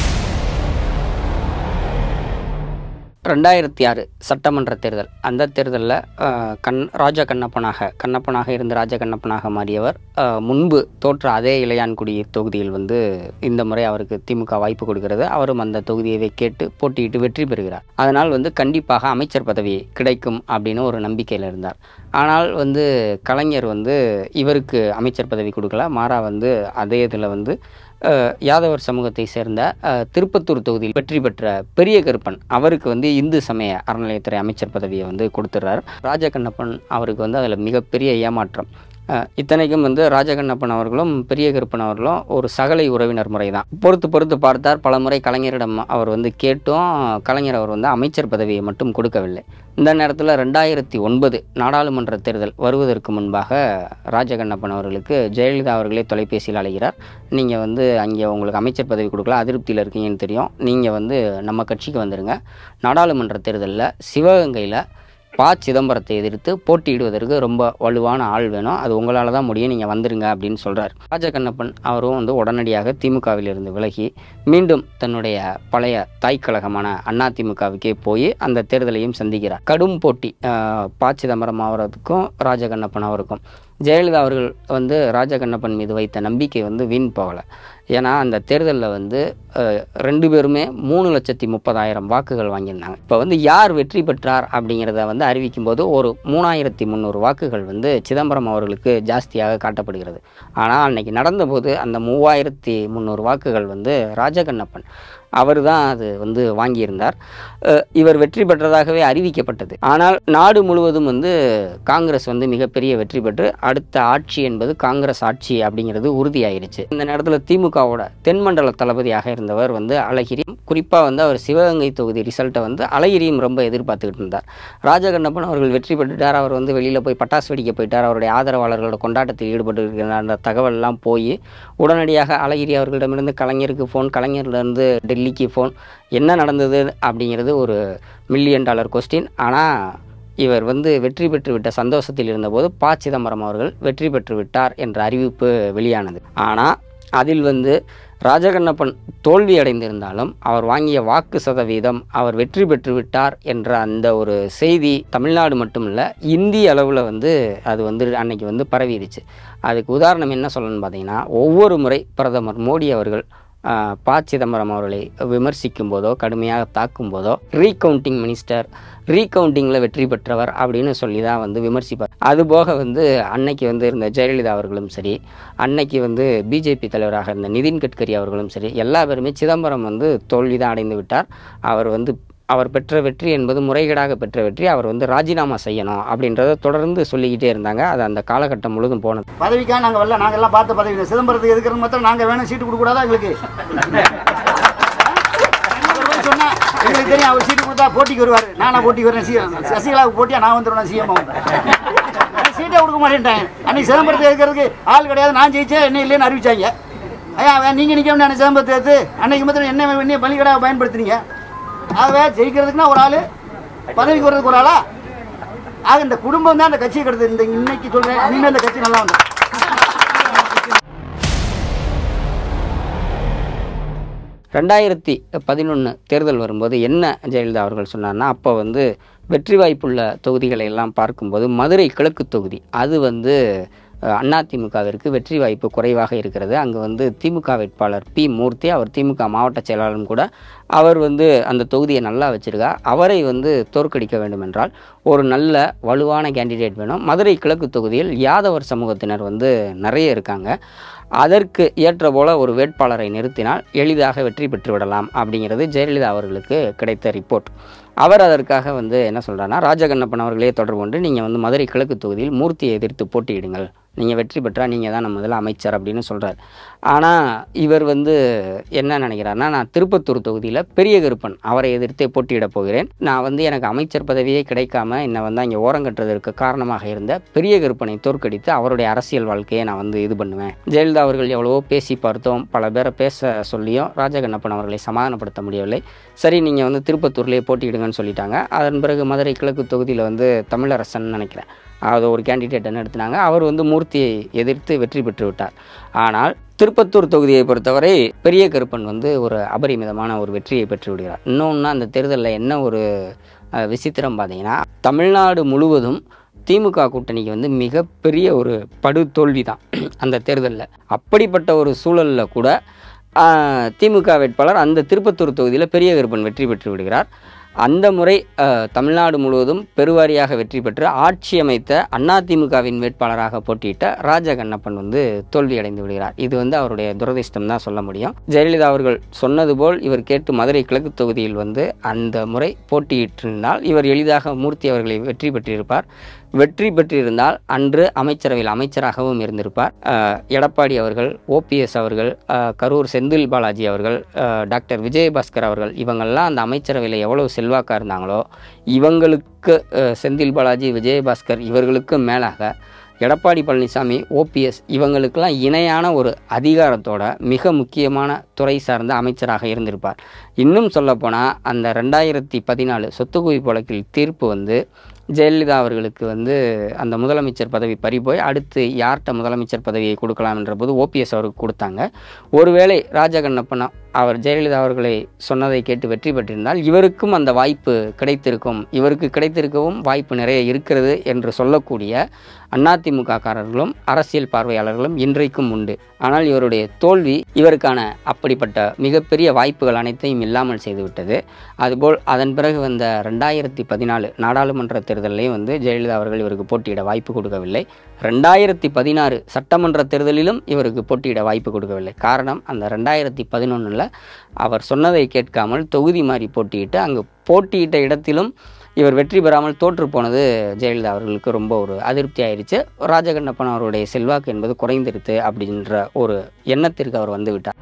ரெண்டாயிரத்தி ஆறு சட்டமன்ற தேர்தல் அந்த தேர்தலில் கண் ராஜா கண்ணப்பனாக கண்ணப்பனாக இருந்து ராஜா கண்ணப்பனாக மாறியவர் அஹ், முன்பு தோற்ற அதே இளையான்குடி தொகுதியில் வந்து இந்த முறை அவருக்கு திமுக வாய்ப்பு கொடுக்கிறது அவரும் அந்த தொகுதியை கேட்டு போட்டியிட்டு வெற்றி பெறுகிறார் அதனால் வந்து கண்டிப்பாக அமைச்சர் பதவி கிடைக்கும் அப்படின்னு ஒரு நம்பிக்கையில் இருந்தார் ஆனால் வந்து கலைஞர் வந்து இவருக்கு அமைச்சர் பதவி கொடுக்கல மாறா வந்து அதே இதில் வந்து அஹ், யாதவர் சமூகத்தை சேர்ந்த அஹ், திருப்பத்தூர் தொகுதியில் வெற்றி பெற்ற பெரிய கருப்பன் அவருக்கு வந்து இந்து சமய அறநிலையத்துறை அமைச்சர் பதவியை வந்து கொடுத்துட்றாரு ராஜகண்ணப்பன் அவருக்கு வந்து அதில் மிகப்பெரிய ஏமாற்றம் அஹ், இத்தனைக்கும் வந்து ராஜகண்ணப்பன் அவர்களும் பெரிய கருப்பன் அவர்களும் ஒரு சகலை உறவினர் முறை தான் பொறுத்து பொறுத்து பார்த்தார் பல முறை கலைஞரிடம் அவர் வந்து கேட்டும் கலைஞர் அவர் வந்து அமைச்சர் பதவியை மட்டும் கொடுக்கவில்லை இந்த நேரத்தில் ரெண்டாயிரத்தி ஒன்பது நாடாளுமன்ற தேர்தல் வருவதற்கு முன்பாக ராஜகண்ணப்பன் அவர்களுக்கு ஜெயலலிதா அவர்களே தொலைபேசியில் அழைகிறார் நீங்கள் வந்து அங்கே உங்களுக்கு அமைச்சர் பதவி கொடுக்கல அதிருப்தியில் இருக்கீங்கன்னு தெரியும் நீங்கள் வந்து நம்ம கட்சிக்கு வந்துடுங்க நாடாளுமன்ற தேர்தலில் சிவகங்கையில் ப சிதம்பரத்தை எதிர்த்து போட்டியிடுவதற்கு ரொம்ப வலுவான ஆள் வேணும் அது உங்களால் தான் முடியும் நீங்கள் வந்துருங்க அப்படின்னு சொல்கிறார் ராஜகண்ணப்பன் அவரும் வந்து உடனடியாக திமுகவிலிருந்து விலகி மீண்டும் தன்னுடைய பழைய தாய் கழகமான அதிமுகவுக்கே போய் அந்த தேர்தலையும் சந்திக்கிறார் கடும் போட்டி அஹ், ப சிதம்பரம் அவருக்கும் ராஜகண்ணப்பன் அவருக்கும் ஜெயலலிதா அவர்கள் வந்து ராஜகண்ணப்பன் மீது வைத்த நம்பிக்கை வந்து வீண் போகலை ஏன்னா அந்த தேர்தலில் வந்து அஹ், ரெண்டு பேருமே மூணு லட்சத்தி முப்பதாயிரம் வாக்குகள் வாங்கியிருந்தாங்க இப்போ வந்து யார் வெற்றி பெற்றார் அப்படிங்கிறத வந்து அறிவிக்கும் போது ஒரு மூணாயிரத்தி முந்நூறு வாக்குகள் வந்து சிதம்பரம் அவர்களுக்கு ஜாஸ்தியாக காட்டப்படுகிறது ஆனால் அன்னைக்கு நடந்தபோது அந்த மூவாயிரத்தி முந்நூறு வாக்குகள் வந்து ராஜகண்ணப்பன் அவர் தான் அது வந்து வாங்கியிருந்தார் அஹ், இவர் வெற்றி பெற்றதாகவே அறிவிக்கப்பட்டது ஆனால் நாடு முழுவதும் வந்து காங்கிரஸ் வந்து மிகப்பெரிய வெற்றி பெற்று அடுத்த ஆட்சி என்பது காங்கிரஸ் ஆட்சி அப்படிங்கிறது உறுதியாயிருச்சு இந்த நேரத்தில் திமுகவோட தென்மண்டல தளபதியாக இருந்தவர் வந்து அழகிரி குறிப்பாக வந்து அவர் சிவகங்கை தொகுதி ரிசல்ட்டை வந்து அழகிரியும் ரொம்ப எதிர்பார்த்துக்கிட்டு இருந்தார் ராஜகண்ணப்பன் அவர்கள் வெற்றி பெற்றுட்டார் அவர் வந்து வெளியில் போய் பட்டாசு வெடிக்க போயிட்டார் அவருடைய ஆதரவாளர்களோட கொண்டாட்டத்தில் ஈடுபட்டு இருக்கிற அந்த தகவல்லாம் போய் உடனடியாக அழகிரி அவர்களிடமிருந்து கலைஞருக்கு ஃபோன் கலைஞர்லேருந்து டெல்லிக்கு ஃபோன் என்ன நடந்தது அப்படிங்கிறது ஒரு மில்லியன் டாலர் கொஸ்டின் ஆனால் இவர் வந்து வெற்றி பெற்று விட்ட சந்தோஷத்தில் இருந்தபோது ப சிதம்பரம் அவர்கள் வெற்றி பெற்று விட்டார் என்ற அறிவிப்பு வெளியானது ஆனால் அதில் வந்து ராஜகண்ணப்பன் தோல்வி அடைந்திருந்தாலும் அவர் வாங்கிய வாக்கு சதவீதம் அவர் வெற்றி பெற்று விட்டார் என்ற அந்த ஒரு செய்தி தமிழ்நாடு மட்டுமில்ல இந்திய அளவில் வந்து அது வந்து அன்னைக்கு வந்து பரவிடுச்சு அதுக்கு உதாரணம் என்ன சொல்லணும்னு பார்த்தீங்கன்னா ஒவ்வொரு முறை பிரதமர் மோடி அவர்கள் ஆஹ், ப சிதம்பரம் அவர்களை விமர்சிக்கும் போதோ கடுமையாக தாக்கும் போதோ ரீகவுண்டிங் மினிஸ்டர் ரீகவுண்டிங்கில் வெற்றி பெற்றவர் அப்படின்னு சொல்லி தான் வந்து விமர்சிப்பார் அதுபோக வந்து அன்னைக்கு வந்து இருந்த ஜெயலலிதா அவர்களும் சரி அன்னைக்கு வந்து பிஜேபி தலைவராக இருந்த நிதின் கட்கரி அவர்களும் சரி எல்லா பேருமே சிதம்பரம் வந்து தோல்வி தான் அடைந்து விட்டார் அவர் வந்து அவர் பெற்ற வெற்றி என்பது முறைகேடாக பெற்ற வெற்றி அவர் வந்து ராஜினாமா செய்யணும் அப்படின்றத தொடர்ந்து சொல்லிக்கிட்டே இருந்தாங்க அது அந்த காலகட்டம் முழுதும் போனது பதவிக்காக நாங்கள் வரல நாங்கள் எல்லாம் பார்த்த பதவி இல்லை. சிதம்பரத்துக்கு எதுக்குறது மாத்திரம் நாங்கள் வேணும் சீட்டு கொடுக்கூடாதா எங்களுக்கு அவர் சொன்னா எங்களுக்கு தெரியும் அவர் சீட்டு கொடுத்தா போட்டிக்கு வருவார் நானா போட்டிக்கு வரேன் சிஎம் சசிகலாவுக்கு போட்டியா நான் வந்துடுவேன் சிஎம் சீட்டே கொடுக்க மாட்டேன்ட்டேன் அன்னைக்கு சிதம்பரத்தை இருக்கிறதுக்கு ஆள் கிடையாது நான் ஜெயிச்சேன் என்ன இல்லைன்னு அறிவிச்சாங்க ஐயா வே- நீங்க நிக்க வேண்டிய சிதம்பரத்தை எடுத்து அன்னைக்கு மாத்திரம் என்ன என்ன பலிகடாக பயன்படுத்துனீங்க ஆகவே ஜெயிக்கிறதுக்குன்னா ஒரு ஆள் பதவிக்கு வர்றதுக்கு ஒரு ஆளா ஆக இந்த குடும்பம் தான் அந்த கட்சியை கெடுத்து இந்த இன்னைக்கு சொல்றேன் இனிமேல் இந்த கட்சி நல்லா வந்து ரெண்டாயிரத்தி பதினொன்று தேர்தல் வரும்போது என்ன ஜெயலலிதா அவர்கள் சொன்னார்னா அப்போ வந்து வெற்றி வாய்ப்புள்ள தொகுதிகளை எல்லாம் பார்க்கும்போது மதுரை கிழக்கு தொகுதி அது வந்து அஹ், அதிமுகவிற்கு வெற்றி வாய்ப்பு குறைவாக இருக்கிறது அங்கே வந்து திமுக வேட்பாளர் பி மூர்த்தி அவர் திமுக மாவட்ட செயலாளரும் கூட அவர் வந்து அந்த தொகுதியை நல்லா வச்சிருக்கார் அவரை வந்து தோற்கடிக்க வேண்டும் என்றால் ஒரு நல்ல வலுவான கேண்டிடேட் வேணும் மதுரை கிழக்கு தொகுதியில் யாதவர் சமூகத்தினர் வந்து நிறைய இருக்காங்க அதற்கு ஏற்ற போல ஒரு வேட்பாளரை நிறுத்தினால் எளிதாக வெற்றி பெற்று விடலாம் அப்படிங்கிறது ஜெயலலிதா அவர்களுக்கு கிடைத்த ரிப்போர்ட் அவர் அதற்காக வந்து என்ன சொல்றாருன்னா ராஜகண்ணப்பன் அவர்களே தொடர்பு கொண்டு நீங்கள் வந்து மதுரை கிழக்கு தொகுதியில் மூர்த்தியை எதிர்த்து போட்டியிடுங்கள் நீங்கள் வெற்றி பெற்றால் நீங்கள் தான் நம்ம முதல்ல அமைச்சர் அப்படின்னு சொல்கிறார் ஆனால் இவர் வந்து என்ன நினைக்கிறாருன்னா நான் திருப்பத்தூர் தொகுதியில் தொகுதியில் பெரிய கருப்பன் அவரை எதிர்த்தே போட்டியிடப் போகிறேன் நான் வந்து எனக்கு அமைச்சர் பதவியே கிடைக்காம என்னை வந்து அங்கே ஓரங்கட்டுறதற்கு காரணமாக இருந்த பெரிய கருப்பனை தோற்கடித்து அவருடைய அரசியல் வாழ்க்கையை நான் வந்து இது பண்ணுவேன் ஜெயலலிதா அவர்கள் எவ்வளவோ பேசி பார்த்தோம் பல பேரை பேச சொல்லியும் ராஜகண்ணப்பன் அவர்களை சமாதானப்படுத்த முடியவில்லை சரி நீங்கள் வந்து திருப்பத்தூர்லேயே போட்டியிடுங்கன்னு சொல்லிட்டாங்க அதன் பிறகு மதுரை கிழக்கு தொகுதியில் வந்து தமிழரசன் நினைக்கிறேன் அது ஒரு கேண்டிடேட் நிறுத்தினாங்க அவர் வந்து மூர்த்தியை எதிர்த்து வெற்றி பெற்று விட்டார் ஆனால் திருப்பத்தூர் தொகுதியை பொறுத்தவரை பெரிய கருப்பன் வந்து ஒரு அபரிமிதமான ஒரு வெற்றியை பெற்று விடுகிறார் இன்னொன்று அந்த தேர்தலில் என்ன ஒரு அஹ், விசித்திரம் பார்த்தீங்கன்னா தமிழ்நாடு முழுவதும் திமுக கூட்டணிக்கு வந்து மிகப்பெரிய ஒரு படு தோல்வி தான் அந்த தேர்தலில் அப்படிப்பட்ட ஒரு சூழலில் கூட ஆஹ், திமுக வேட்பாளர் அந்த திருப்பத்தூர் தொகுதியில் பெரிய கருப்பன் வெற்றி பெற்று விடுகிறார் அந்த முறை ஆஹ், தமிழ்நாடு முழுவதும் பெருவாரியாக வெற்றி பெற்று ஆட்சி அமைத்த அதிமுகவின் வேட்பாளராக போட்டியிட்ட ராஜ கண்ணப்பன் வந்து தோல்வியடைந்து விடுகிறார் இது வந்து அவருடைய துரதிர்ஷ்டம் தான் சொல்ல முடியும் ஜெயலலிதா அவர்கள் சொன்னது போல் இவர் கேட்டு மதுரை கிழக்கு தொகுதியில் வந்து அந்த முறை போட்டியிட்டிருந்தால் இவர் எளிதாக மூர்த்தி அவர்களை வெற்றி பெற்றிருப்பார் வெற்றி பெற்றிருந்தால் அன்று அமைச்சரவையில் அமைச்சராகவும் இருந்திருப்பார் அஹ், எடப்பாடி அவர்கள் ஓபிஎஸ் அவர்கள் அஹ், கரூர் செந்தில் பாலாஜி அவர்கள் அஹ், டாக்டர் விஜயபாஸ்கர் அவர்கள் இவங்கெல்லாம் அந்த அமைச்சரவையில் எவ்வளவு செல்வாக்காக இருந்தாங்களோ இவங்களுக்கு அஹ், செந்தில் பாலாஜி விஜயபாஸ்கர் இவர்களுக்கு மேலாக எடப்பாடி பழனிசாமி ஓபிஎஸ் இவங்களுக்கெல்லாம் இணையான ஒரு அதிகாரத்தோட மிக முக்கியமான துறை சார்ந்த அமைச்சராக இருந்திருப்பார் இன்னும் சொல்லப்போனால் அந்த ரெண்டாயிரத்தி பதினாலு சொத்து குவிப்பு வழக்கில் தீர்ப்பு வந்து ஜெயலலிதா அவர்களுக்கு வந்து அந்த முதலமைச்சர் பதவி பறிபோய் அடுத்து யார்கிட்ட முதலமைச்சர் பதவியை கொடுக்கலாம் என்ற போது ஓபிஎஸ் அவருக்கு கொடுத்தாங்க ஒருவேளை ராஜகண்ணப்பன் அவர் ஜெயலலிதா அவர்களை சொன்னதை கேட்டு வெற்றி பெற்றிருந்தால் இவருக்கும் அந்த வாய்ப்பு கிடைத்திருக்கும் இவருக்கு கிடைத்திருக்கவும் வாய்ப்பு நிறைய இருக்கிறது என்று சொல்லக்கூடிய அதிமுக காரர்களும் அரசியல் பார்வையாளர்களும் இன்றைக்கும் உண்டு ஆனால் இவருடைய தோல்வி இவருக்கான அப்படிப்பட்ட மிகப்பெரிய வாய்ப்புகள் அனைத்தையும் இல்லாமல் செய்துவிட்டது அதுபோல் அதன் பிறகு வந்த ரெண்டாயிரத்தி பதினாலு நாடாளுமன்ற தேர்தலையும் வந்து ஜெயலலிதா அவர்கள் இவருக்கு போட்டியிட வாய்ப்பு கொடுக்கவில்லை ரெண்டாயிரத்தி பதினாறு சட்டமன்ற தேர்தலிலும் இவருக்கு போட்டியிட வாய்ப்பு கொடுக்கவில்லை காரணம் அந்த ரெண்டாயிரத்தி பதினொன்றில் அவர் சொன்னதை கேட்காமல் தொகுதி மாறி போட்டியிட்டு அங்கு போட்டியிட்ட இடத்திலும் இவர் வெற்றி பெறாமல் தோற்று போனது ஜெயலலிதா அவர்களுக்கு ரொம்ப ஒரு அதிருப்தி ஆயிடுச்சு ராஜகண்ணப்பன் அவருடைய செல்வாக்கு என்பது குறைந்திருத்து அப்படின்ற ஒரு எண்ணத்திற்கு அவர் வந்து விட்டார்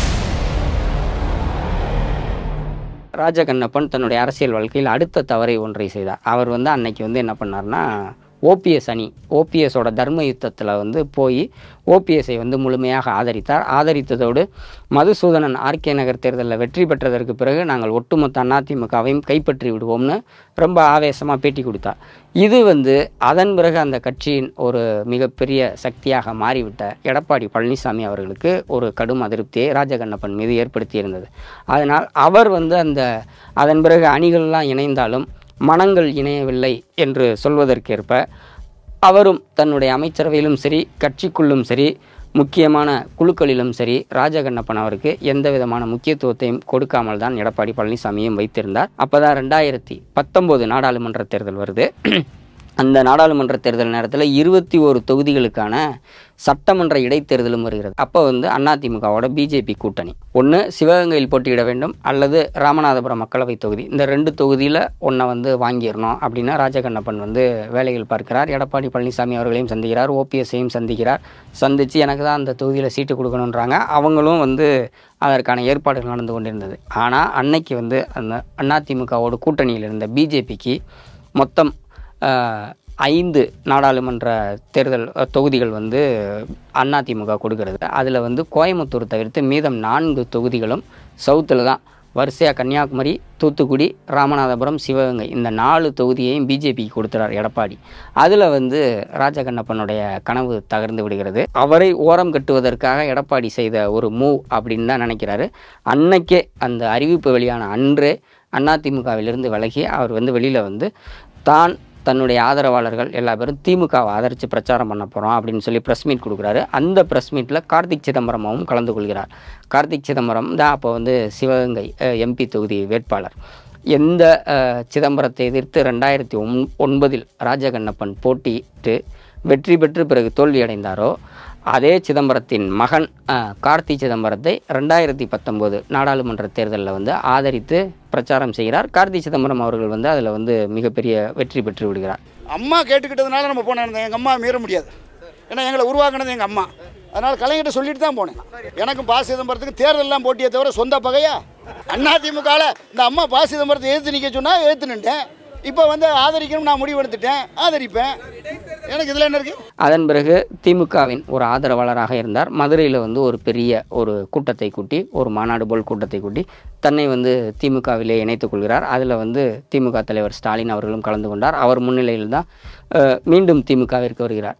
ராஜகண்ணப்பன் தன்னுடைய அரசியல் வாழ்க்கையில் அடுத்த தவறை ஒன்றை செய்தார் அவர் வந்து அன்னைக்கு வந்து என்ன பண்ணார்னா ஓபிஎஸ் அணி ஓபிஎஸோட தர்ம யுத்தத்தில் வந்து போய் ஓபிஎஸ்ஐ வந்து முழுமையாக ஆதரித்தார் ஆதரித்ததோடு மதுசூதனன் ஆர்கே நகர் தேர்தலில் வெற்றி பெற்றதற்கு பிறகு நாங்கள் ஒட்டுமொத்த அதிமுகவையும் கைப்பற்றி விடுவோம்னு ரொம்ப ஆவேசமாக பேட்டி கொடுத்தார் இது வந்து அதன் பிறகு அந்த கட்சியின் ஒரு மிகப்பெரிய சக்தியாக மாறிவிட்ட எடப்பாடி பழனிசாமி அவர்களுக்கு ஒரு கடும் அதிருப்தியை ராஜகண்ணப்பன் மீது ஏற்படுத்தியிருந்தது அதனால் அவர் வந்து அந்த அதன் பிறகு அணிகள்லாம் இணைந்தாலும் மனங்கள் இணையவில்லை என்று சொல்வதற்கேற்ப அவரும் தன்னுடைய அமைச்சரவையிலும் சரி கட்சிக்குள்ளும் சரி முக்கியமான குழுக்களிலும் சரி ராஜகண்ணப்பன் அவருக்கு எந்த விதமான முக்கியத்துவத்தையும் கொடுக்காமல் தான் எடப்பாடி பழனிசாமியும் வைத்திருந்தார் அப்பதான் ரெண்டாயிரத்தி பத்தொம்போது நாடாளுமன்ற தேர்தல் வருது அந்த நாடாளுமன்ற தேர்தல் நேரத்தில் இருபத்தி ஒரு தொகுதிகளுக்கான சட்டமன்ற இடைத்தேர்தலும் வருகிறது அப்போ வந்து அதிமுகவோட பிஜேபி கூட்டணி ஒன்று சிவகங்கையில் போட்டியிட வேண்டும் அல்லது ராமநாதபுரம் மக்களவைத் தொகுதி இந்த ரெண்டு தொகுதியில் ஒன்றை வந்து வாங்கிடணும் அப்படின்னா ராஜகண்ணப்பன் வந்து வேலைகள் பார்க்கிறார் எடப்பாடி பழனிசாமி அவர்களையும் சந்திக்கிறார் ஓபிஎஸ்ஸையும் சந்திக்கிறார் சந்தித்து எனக்கு தான் அந்த தொகுதியில் சீட்டு கொடுக்கணுன்றாங்க அவங்களும் வந்து அதற்கான ஏற்பாடுகள் நடந்து கொண்டிருந்தது ஆனால் அன்னைக்கு வந்து அந்த அதிமுகவோட கூட்டணியில் இருந்த பிஜேபிக்கு மொத்தம் ஆஹ், ஐந்து நாடாளுமன்ற தேர்தல் அஹ், தொகுதிகள் வந்து அதிமுக கொடுக்கறது அதில் வந்து கோயம்புத்தூர் தவிர்த்து மீதம் நான்கு தொகுதிகளும் சவுத்தில் தான் வரிசையாக கன்னியாகுமரி தூத்துக்குடி ராமநாதபுரம் சிவகங்கை இந்த நாலு தொகுதியையும் பிஜேபிக்கு கொடுத்துறார் எடப்பாடி அதில் வந்து ராஜகண்ணப்பனுடைய கனவு தகர்ந்து விடுகிறது அவரை ஓரம் கட்டுவதற்காக எடப்பாடி செய்த ஒரு மூவ் அப்படின்னு தான் நினைக்கிறாரு அன்னைக்கே அந்த அறிவிப்பு வெளியான அன்றே அதிமுகவிலிருந்து விலகி அவர் வந்து வெளியில் வந்து தான் தன்னுடைய ஆதரவாளர்கள் எல்லா பேரும் திமுகவை ஆதரித்து பிரச்சாரம் பண்ண போகிறோம் அப்படின்னு சொல்லி ப்ரெஸ் மீட் கொடுக்குறாரு அந்த ப்ரெஸ் மீட்டில் கார்த்திக் சிதம்பரமும் கலந்து கொள்கிறார் கார்த்திக் சிதம்பரம் தான் அப்போ வந்து சிவகங்கை எம்பி தொகுதி வேட்பாளர் எந்த அஹ், சிதம்பரத்தை எதிர்த்து ரெண்டாயிரத்தி ஒன் ஒன்பதில் ராஜகண்ணப்பன் போட்டியிட்டு வெற்றி பெற்று பிறகு தோல்வியடைந்தாரோ அதே சிதம்பரத்தின் மகன் அஹ், கார்த்தி சிதம்பரத்தை ரெண்டாயிரத்தி பத்தொம்போது நாடாளுமன்ற தேர்தலில் வந்து ஆதரித்து பிரச்சாரம் செய்கிறார் கார்த்தி சிதம்பரம் அவர்கள் வந்து அதில் வந்து மிகப்பெரிய வெற்றி பெற்று விடுகிறார் அம்மா கேட்டுக்கிட்டதுனால நம்ம போனோம் எங்கள் அம்மா மீற முடியாது ஏன்னா எங்களை உருவாக்குனது எங்கள் அம்மா அதனால் கலைஞர்கிட்ட சொல்லிட்டு தான் போனேன் எனக்கும் பா சிதம்பரத்துக்கு தேர்தலெல்லாம் போட்டியே தவிர சொந்த பகையா அதிமுகவில் இந்த அம்மா பா சிதம்பரத்தை எதிர்த்து நிற்க சொன்னால் எதிர்த்து நின்றேன் இப்போ வந்து ஆதரிக்கணும் நான் முடிவு எடுத்துட்டேன் ஆதரிப்பேன் எனக்கு இதில் என்ன இருக்குது அதன் பிறகு திமுகவின் ஒரு ஆதரவாளராக இருந்தார் மதுரையில் வந்து ஒரு பெரிய ஒரு கூட்டத்தை கூட்டி ஒரு மாநாடு போல் கூட்டத்தை கூட்டி தன்னை வந்து திமுகவிலே இணைத்துக் கொள்கிறார் அதில் வந்து திமுக தலைவர் ஸ்டாலின் அவர்களும் கலந்து கொண்டார் அவர் முன்னிலையில் தான் அஹ், மீண்டும் திமுகவிற்கு வருகிறார்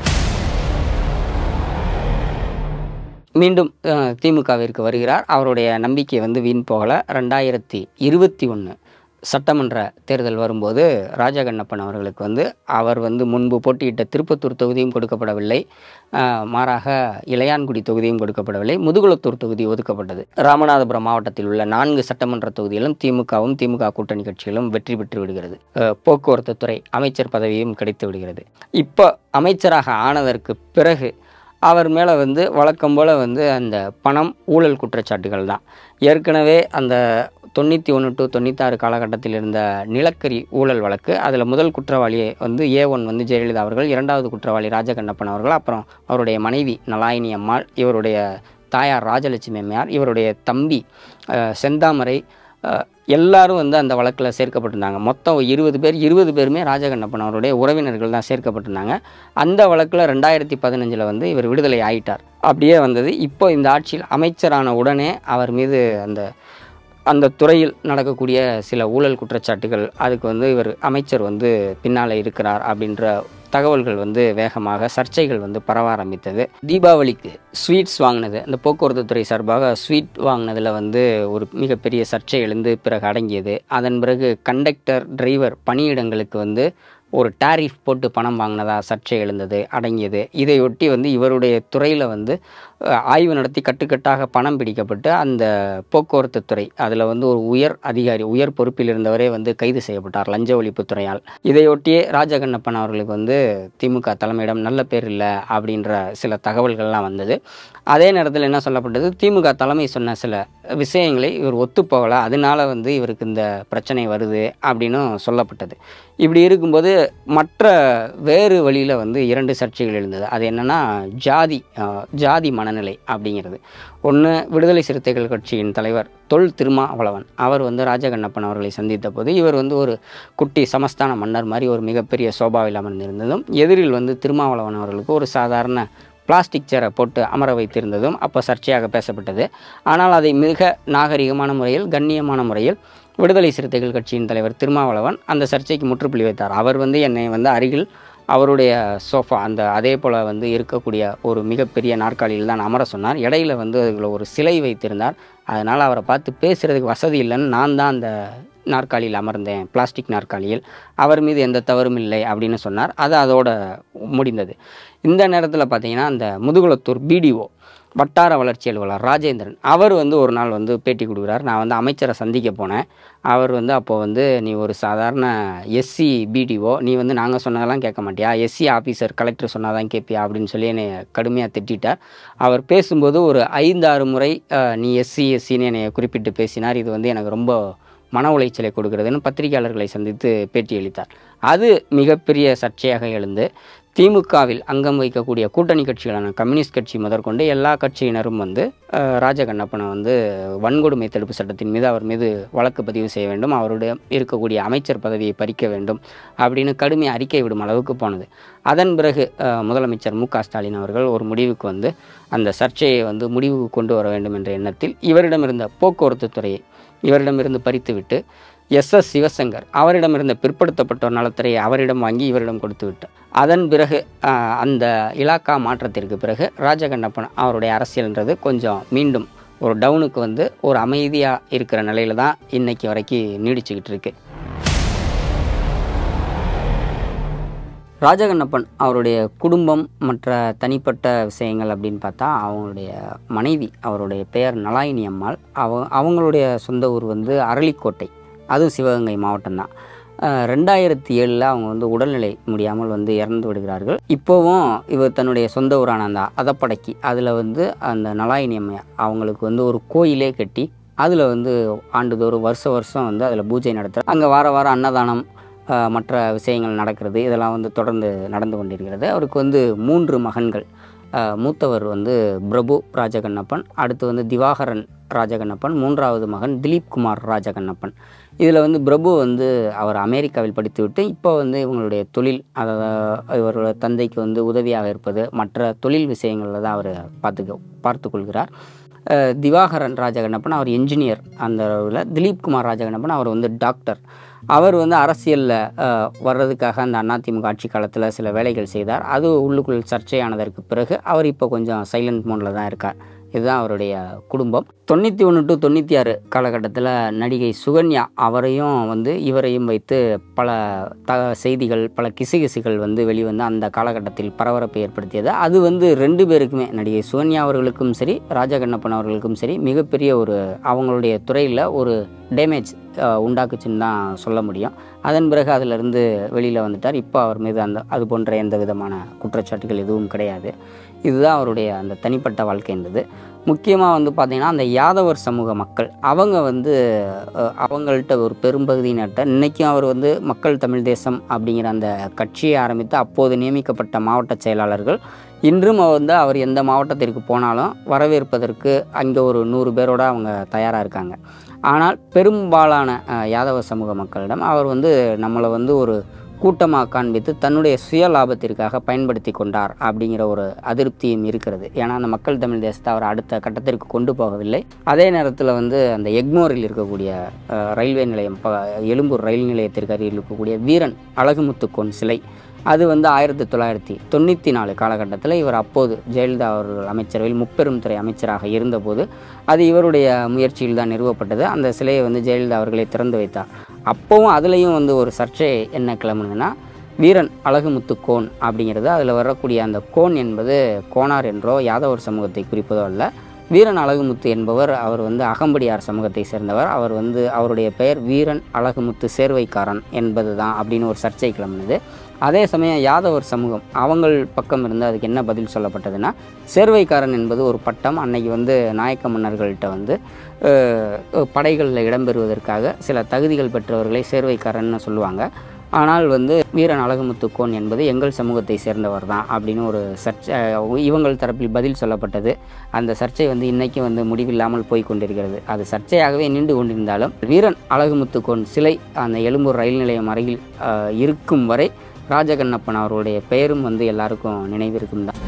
மீண்டும் அஹ், திமுகவிற்கு வருகிறார் அவருடைய நம்பிக்கை வந்து வீண் போகலை ரெண்டாயிரத்தி இருபத்தி ஒன்று சட்டமன்ற தேர்தல் வரும்போது ராஜகண்ணப்பன் அவர்களுக்கு வந்து அவர் வந்து முன்பு போட்டியிட்ட திருப்பத்தூர் தொகுதியும் கொடுக்கப்படவில்லை அஹ், மாறாக இளையான்குடி தொகுதியும் கொடுக்கப்படவில்லை முதுகுளத்தூர் தொகுதி ஒதுக்கப்பட்டது ராமநாதபுரம் மாவட்டத்தில் உள்ள நான்கு சட்டமன்ற தொகுதியிலும் திமுகவும் திமுக கூட்டணி கட்சிகளும் வெற்றி பெற்று விடுகிறது அஹ், போக்குவரத்து துறை அமைச்சர் பதவியும் கிடைத்து விடுகிறது இப்போ அமைச்சராக ஆனதற்கு பிறகு அவர் மேலே வந்து வழக்கம் போல் வந்து அந்த பணம் ஊழல் குற்றச்சாட்டுகள் தான் ஏற்கனவே அந்த தொண்ணூற்றி ஒன்று டு தொண்ணூத்தாறு காலகட்டத்தில் இருந்த நிலக்கரி ஊழல் வழக்கு அதில் முதல் குற்றவாளி வந்து ஏ ஒன் வந்து ஜெயலலிதா அவர்கள் இரண்டாவது குற்றவாளி ராஜகண்ணப்பன் அவர்கள் அப்புறம் அவருடைய மனைவி நலாயினி அம்மாள் இவருடைய தாயார் ராஜலட்சுமி அம்மையார் இவருடைய தம்பி அஹ், செந்தாமரை அஹ், எல்லாரும் வந்து அந்த வழக்கில் சேர்க்கப்பட்டிருந்தாங்க மொத்தம் இருபது பேர் இருபது பேருமே ராஜகண்ணப்பன் அவருடைய உறவினர்கள் தான் சேர்க்கப்பட்டிருந்தாங்க அந்த வழக்கில் ரெண்டாயிரத்தி பதினஞ்சில் வந்து இவர் விடுதலை ஆயிட்டார் அப்படியே வந்தது இப்போ இந்த ஆட்சியில் அமைச்சரான உடனே அவர் மீது அந்த அந்த துறையில் நடக்கக்கூடிய சில ஊழல் குற்றச்சாட்டுகள் அதுக்கு வந்து இவர் அமைச்சர் வந்து பின்னால் இருக்கிறார் அப்படின்ற தகவல்கள் வந்து வேகமாக சர்ச்சைகள் வந்து பரவ ஆரம்பித்தது தீபாவளிக்கு ஸ்வீட்ஸ் வாங்கினது அந்த போக்குவரத்து துறை சார்பாக ஸ்வீட் வாங்கினதில் வந்து ஒரு மிகப்பெரிய சர்ச்சை எழுந்து பிறகு அடங்கியது அதன் பிறகு கண்டக்டர் டிரைவர் பணியிடங்களுக்கு வந்து ஒரு டாரிஃப் போட்டு பணம் வாங்கினதா சர்ச்சை எழுந்தது அடங்கியது இதையொட்டி வந்து இவருடைய துறையில் வந்து அஹ், ஆய்வு நடத்தி கட்டுக்கட்டாக பணம் பிடிக்கப்பட்டு அந்த போக்குவரத்து துறை அதில் வந்து ஒரு உயர் அதிகாரி உயர் பொறுப்பில் இருந்தவரே வந்து கைது செய்யப்பட்டார் லஞ்ச ஒழிப்பு துறையால் இதையொட்டியே ராஜகண்ணப்பன் அவர்களுக்கு வந்து திமுக தலைமையிடம் நல்ல பேர் இல்லை அப்படின்ற சில தகவல்கள்லாம் வந்தது அதே நேரத்தில் என்ன சொல்லப்பட்டது திமுக தலைமை சொன்ன சில விஷயங்களை இவர் ஒத்துப்போகலை அதனால வந்து இவருக்கு இந்த பிரச்சனை வருது அப்படின்னும் சொல்லப்பட்டது இப்படி இருக்கும்போது மற்ற வேறு வழியில் வந்து இரண்டு சர்ச்சைகள் எழுந்தது அது என்னன்னா ஜாதி அஹ், ஜாதி மனநிலை அப்படிங்கிறது ஒன்று விடுதலை சிறுத்தைகள் கட்சியின் தலைவர் தொல் திருமாவளவன் அவர் வந்து ராஜகண்ணப்பன் அவர்களை சந்தித்த போது இவர் வந்து ஒரு குட்டி சமஸ்தான மன்னர் மாதிரி ஒரு மிகப்பெரிய சோபாவில் அமர்ந்திருந்ததும் எதிரில் வந்து திருமாவளவன் அவர்களுக்கு ஒரு சாதாரண பிளாஸ்டிக் சேரை போட்டு அமர வைத்திருந்ததும் அப்போ சர்ச்சையாக பேசப்பட்டது ஆனால் அதை மிக நாகரிகமான முறையில் கண்ணியமான முறையில் விடுதலை சிறுத்தைகள் கட்சியின் தலைவர் திருமாவளவன் அந்த சர்ச்சைக்கு முற்றுப்புள்ளி வைத்தார் அவர் வந்து என்னை வந்து அருகில் அவருடைய சோஃபா அந்த அதே போல் வந்து இருக்கக்கூடிய ஒரு மிகப்பெரிய நாற்காலியில் தான் அமர சொன்னார் இடையில வந்து அதில் ஒரு சிலை வைத்திருந்தார் அதனால் அவரை பார்த்து பேசுகிறதுக்கு வசதி இல்லைன்னு நான் தான் அந்த நாற்காலியில் அமர்ந்தேன் பிளாஸ்டிக் நாற்காலியில் அவர் மீது எந்த தவறும் இல்லை அப்படின்னு சொன்னார் அது அதோட முடிந்தது இந்த நேரத்தில் பார்த்தீங்கன்னா அந்த முதுகுளத்தூர் பிடிஓ வட்டார வளர்ச்சி அலுவலர் ராஜேந்திரன் அவர் வந்து ஒரு நாள் வந்து பேட்டி கொடுக்குறார் நான் வந்து அமைச்சரை சந்திக்க போனேன் அவர் வந்து அப்போ வந்து நீ ஒரு சாதாரண எஸ்சி பிடிஓ நீ வந்து நாங்கள் சொன்னதெல்லாம் கேட்க மாட்டியா எஸ்சி ஆஃபீஸர் கலெக்டர் சொன்னாதான் கேட்பியா அப்படின்னு சொல்லி என்னை கடுமையாக திட்டிட்டார் அவர் பேசும்போது ஒரு ஐந்தாறு முறை அஹ், நீ எஸ்சி எஸ்சின்னு என்னை குறிப்பிட்டு பேசினார் இது வந்து எனக்கு ரொம்ப மன உளைச்சலை கொடுக்கிறதுன்னு பத்திரிகையாளர்களை சந்தித்து பேட்டியளித்தார் அது மிகப்பெரிய சர்ச்சையாக எழுந்து திமுகவில் அங்கம் வைக்கக்கூடிய கூட்டணி கட்சிகளான கம்யூனிஸ்ட் கட்சி முதற்கொண்டு எல்லா கட்சியினரும் வந்து அஹ், ராஜகண்ணப்பனை வந்து வன்கொடுமை தடுப்பு சட்டத்தின் மீது அவர் மீது வழக்கு பதிவு செய்ய வேண்டும் அவருடைய இருக்கக்கூடிய அமைச்சர் பதவியை பறிக்க வேண்டும் அப்படின்னு கடுமை அறிக்கை விடும் அளவுக்கு போனது அதன் பிறகு அஹ், முதலமைச்சர் மு க ஸ்டாலின் அவர்கள் ஒரு முடிவுக்கு வந்து அந்த சர்ச்சையை வந்து முடிவுக்கு கொண்டு வர வேண்டும் என்ற எண்ணத்தில் இவரிடமிருந்த போக்குவரத்து துறையை இவரிடமிருந்து பறித்துவிட்டு எஸ் எஸ் சிவசங்கர் அவரிடமிருந்த பிற்படுத்தப்பட்டோர் நலத்துறையை அவரிடம் வாங்கி இவரிடம் கொடுத்து விட்டார் அதன் பிறகு ஆஹ், அந்த இலாக்கா மாற்றத்திற்கு பிறகு ராஜகண்ணப்பன் அவருடைய அரசியல்ன்றது கொஞ்சம் மீண்டும் ஒரு டவுனுக்கு வந்து ஒரு அமைதியாக இருக்கிற நிலையில தான் இன்னைக்கு வரைக்கும் நீடிச்சுக்கிட்டு இருக்கு ராஜகண்ணப்பன் அவருடைய குடும்பம் மற்ற தனிப்பட்ட விஷயங்கள் அப்படின்னு பார்த்தா அவங்களுடைய மனைவி அவருடைய பெயர் நலாயினி அம்மாள் அவ அவங்களுடைய சொந்த ஊர் வந்து அரளிக்கோட்டை அதுவும் சிவகங்கை மாவட்டம்தான் அஹ் ரெண்டாயிரத்தி ஏழில் அவங்க வந்து உடல்நிலை முடியாமல் வந்து இறந்து விடுகிறார்கள் இப்போவும் இவர் தன்னுடைய சொந்த ஊரான அந்த அதப்படைக்கு அதில் வந்து அந்த நலாயினி அம்மையார் அவங்களுக்கு வந்து ஒரு கோயிலே கட்டி அதில் வந்து ஆண்டுதோறும் வருஷ வருஷம் வந்து அதில் பூஜை நடத்துகிற அங்கே வார வாரம் அன்னதானம் அஹ், மற்ற விஷயங்கள் நடக்கிறது இதெல்லாம் வந்து தொடர்ந்து நடந்து கொண்டிருக்கிறது அவருக்கு வந்து மூன்று மகன்கள் அஹ், மூத்தவர் வந்து பிரபு ராஜகண்ணப்பன் அடுத்து வந்து திவாகரன் ராஜகண்ணப்பன் மூன்றாவது மகன் திலீப் குமார் ராஜகண்ணப்பன் இதில் வந்து பிரபு வந்து அவர் அமெரிக்காவில் படித்துவிட்டு இப்போ வந்து இவங்களுடைய தொழில் அதாவது இவரோட தந்தைக்கு வந்து உதவியாக இருப்பது மற்ற தொழில் விஷயங்களில் தான் அவர் பார்த்துக்க பார்த்து கொள்கிறார் அஹ் திவாகரன் ராஜகண்ணப்பன் அவர் என்ஜினியர் அந்த அளவில் திலீப் குமார் ராஜகண்ணப்பன் அவர் வந்து டாக்டர் அவர் வந்து அரசியலில் வர்றதுக்காக அந்த அதிமுக ஆட்சி காலத்தில் சில வேலைகள் செய்தார் அது உள்ளுக்குள் சர்ச்சையானதற்கு பிறகு அவர் இப்போ கொஞ்சம் சைலண்ட் மோடில் தான் இருக்கார் இதுதான் அவருடைய குடும்பம் தொண்ணூற்றி ஒன்று டு தொண்ணூற்றி ஆறு காலகட்டத்தில் நடிகை சுகன்யா அவரையும் வந்து இவரையும் வைத்து பல த செய்திகள் பல கிசுகிசுகள் வந்து வெளிவந்து அந்த காலகட்டத்தில் பரபரப்பை ஏற்படுத்தியது அது வந்து ரெண்டு பேருக்குமே நடிகை சுகன்யா அவர்களுக்கும் சரி ராஜகண்ணப்பன் அவர்களுக்கும் சரி மிகப்பெரிய ஒரு அவங்களுடைய துறையில் ஒரு டேமேஜ் உண்டாக்குச்சுன்னு தான் சொல்ல முடியும் அதன் பிறகு அதிலிருந்து வெளியில் வந்துட்டார் இப்போ அவர் மீது அந்த அது போன்ற எந்த விதமான குற்றச்சாட்டுகள் எதுவும் கிடையாது இதுதான் அவருடைய அந்த தனிப்பட்ட வாழ்க்கைன்றது முக்கியமாக வந்து பார்த்திங்கன்னா அந்த யாதவர் சமூக மக்கள் அவங்க வந்து அஹ், அவங்கள்ட்ட ஒரு பெரும்பகுதியினர்கிட்ட இன்றைக்கும் அவர் வந்து மக்கள் தமிழ் தேசம் அப்படிங்கிற அந்த கட்சியை ஆரம்பித்து அப்போது நியமிக்கப்பட்ட மாவட்ட செயலாளர்கள் இன்றும் அவர் வந்து அவர் எந்த மாவட்டத்திற்கு போனாலும் வரவேற்பதற்கு அங்கே ஒரு நூறு பேரோட அவங்க தயாராக இருக்காங்க ஆனால் பெரும்பாலான அஹ், யாதவ சமூக மக்களிடம் அவர் வந்து நம்மளை வந்து ஒரு கூட்டமாக காண்பித்து தன்னுடைய சுய லாபத்திற்காக பயன்படுத்தி கொண்டார் அப்படிங்கிற ஒரு அதிருப்தியும் இருக்கிறது ஏன்னா அந்த மக்கள் தமிழ் தேசத்தை அவர் அடுத்த கட்டத்திற்கு கொண்டு போகவில்லை அதே நேரத்தில் வந்து அந்த எக்மோரில் இருக்கக்கூடிய அஹ், ரயில்வே நிலையம் ப எழும்பூர் ரயில் நிலையத்திற்கு அருகில் இருக்கக்கூடிய வீரன் அழகுமுத்துக்கோன் சிலை அது வந்து ஆயிரத்தி தொள்ளாயிரத்தி தொண்ணூற்றி நாலு காலகட்டத்தில் இவர் அப்போது ஜெயலலிதா அவர்கள் அமைச்சரவையில் முப்பெரும் துறை அமைச்சராக இருந்தபோது அது இவருடைய முயற்சியில் தான் நிறுவப்பட்டது அந்த சிலையை வந்து ஜெயலலிதா அவர்களே திறந்து வைத்தார் அப்போவும் அதுலேயும் வந்து ஒரு சர்ச்சை என்ன கிளம்புனதுன்னா வீரன் அழகுமுத்து கோன் அப்படிங்கிறது அதில் வரக்கூடிய அந்த கோன் என்பது கோனார் என்றோ யாதவர் சமூகத்தை குறிப்பதோ அல்ல வீரன் அழகுமுத்து என்பவர் அவர் வந்து அகம்படியார் சமூகத்தை சேர்ந்தவர் அவர் வந்து அவருடைய பெயர் வீரன் அழகுமுத்து சேர்வைக்காரன் என்பது தான் அப்படின்னு ஒரு சர்ச்சை கிளம்பினது அதே சமயம் யாதவர் சமூகம் அவங்கள் பக்கம் இருந்து அதுக்கு என்ன பதில் சொல்லப்பட்டதுன்னா சேர்வைக்காரன் என்பது ஒரு பட்டம் அன்னைக்கு வந்து நாயக்க மன்னர்கள்ட்ட வந்து அஹ், படைகளில் இடம்பெறுவதற்காக சில தகுதிகள் பெற்றவர்களை சேர்வைக்காரன்னு சொல்லுவாங்க ஆனால் வந்து வீரன் அழகுமுத்துக்கோன் என்பது எங்கள் சமூகத்தை சேர்ந்தவர் தான் அப்படின்னு ஒரு சர்ச்சை இவங்கள் தரப்பில் பதில் சொல்லப்பட்டது அந்த சர்ச்சை வந்து இன்னைக்கு வந்து முடிவில்லாமல் போய் கொண்டிருக்கிறது அது சர்ச்சையாகவே நீண்டு கொண்டிருந்தாலும் வீரன் அழகுமுத்துக்கோன் சிலை அந்த எழும்பூர் ரயில் நிலையம் அருகில் அஹ், இருக்கும் வரை ராஜகண்ணப்பன் அவருடைய பெயரும் வந்து எல்லாருக்கும் நினைவிருக்கும் தான்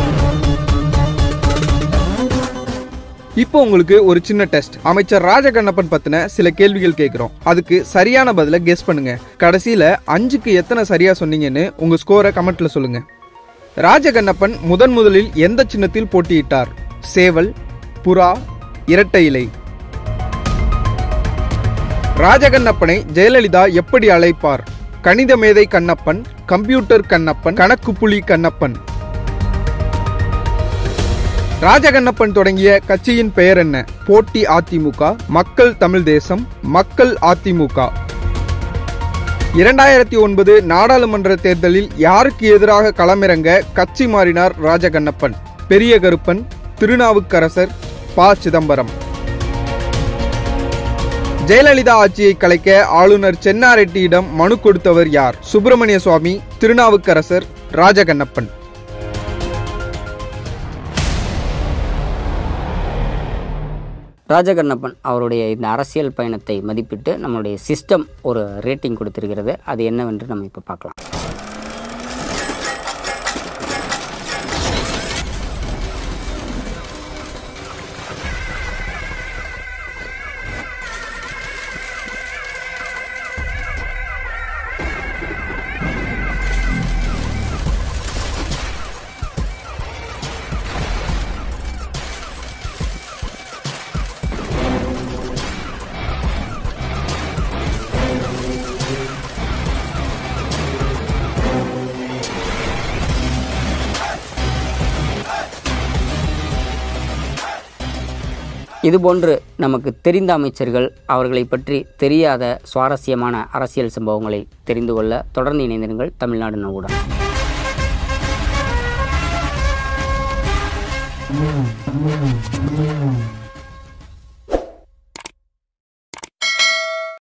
இப்போ உங்களுக்கு ஒரு சின்ன டெஸ்ட் அமைச்சர் ராஜகண்ணப்பன் பத்தின சில கேள்விகள் கேட்கிறோம் அதுக்கு சரியான பதில கெஸ் பண்ணுங்க கடைசியில அஞ்சுக்கு எத்தனை சரியா சொன்னீங்கன்னு உங்க ஸ்கோரை கமெண்ட்ல சொல்லுங்க ராஜகண்ணப்பன் முதன் முதலில் எந்த சின்னத்தில் போட்டியிட்டார் சேவல் புறா இரட்டை இலை ராஜகண்ணப்பனை ஜெயலலிதா எப்படி அழைப்பார் கணித மேதை கண்ணப்பன் கம்ப்யூட்டர் கண்ணப்பன் கணக்கு புலி கண்ணப்பன் ராஜகண்ணப்பன் தொடங்கிய கட்சியின் பெயர் என்ன போட்டி அதிமுக மக்கள் தமிழ் தேசம் மக்கள் அதிமுக இரண்டாயிரத்தி ஒன்பது நாடாளுமன்ற தேர்தலில் யாருக்கு எதிராக களமிறங்க கட்சி மாறினார் ராஜகண்ணப்பன் பெரிய கருப்பன் திருநாவுக்கரசர் ப சிதம்பரம் ஜெயலலிதா ஆட்சியை கலைக்க ஆளுநர் சென்னாரெட்டியிடம் மனு கொடுத்தவர் யார் சுப்பிரமணிய சுவாமி திருநாவுக்கரசர் ராஜகண்ணப்பன் ராஜகண்ணப்பன் அவருடைய இந்த அரசியல் பயணத்தை மதிப்பிட்டு நம்மளுடைய சிஸ்டம் ஒரு ரேட்டிங் கொடுத்திருக்கிறது அது என்னவென்று நம்ம இப்போ பார்க்கலாம் இதுபோன்று நமக்கு தெரிந்த அமைச்சர்கள் அவர்களை பற்றி தெரியாத சுவாரஸ்யமான அரசியல் சம்பவங்களை தெரிந்து கொள்ள தொடர்ந்து இணைந்திருங்கள் தமிழ்நாடு நவுடன் Mm-hmm.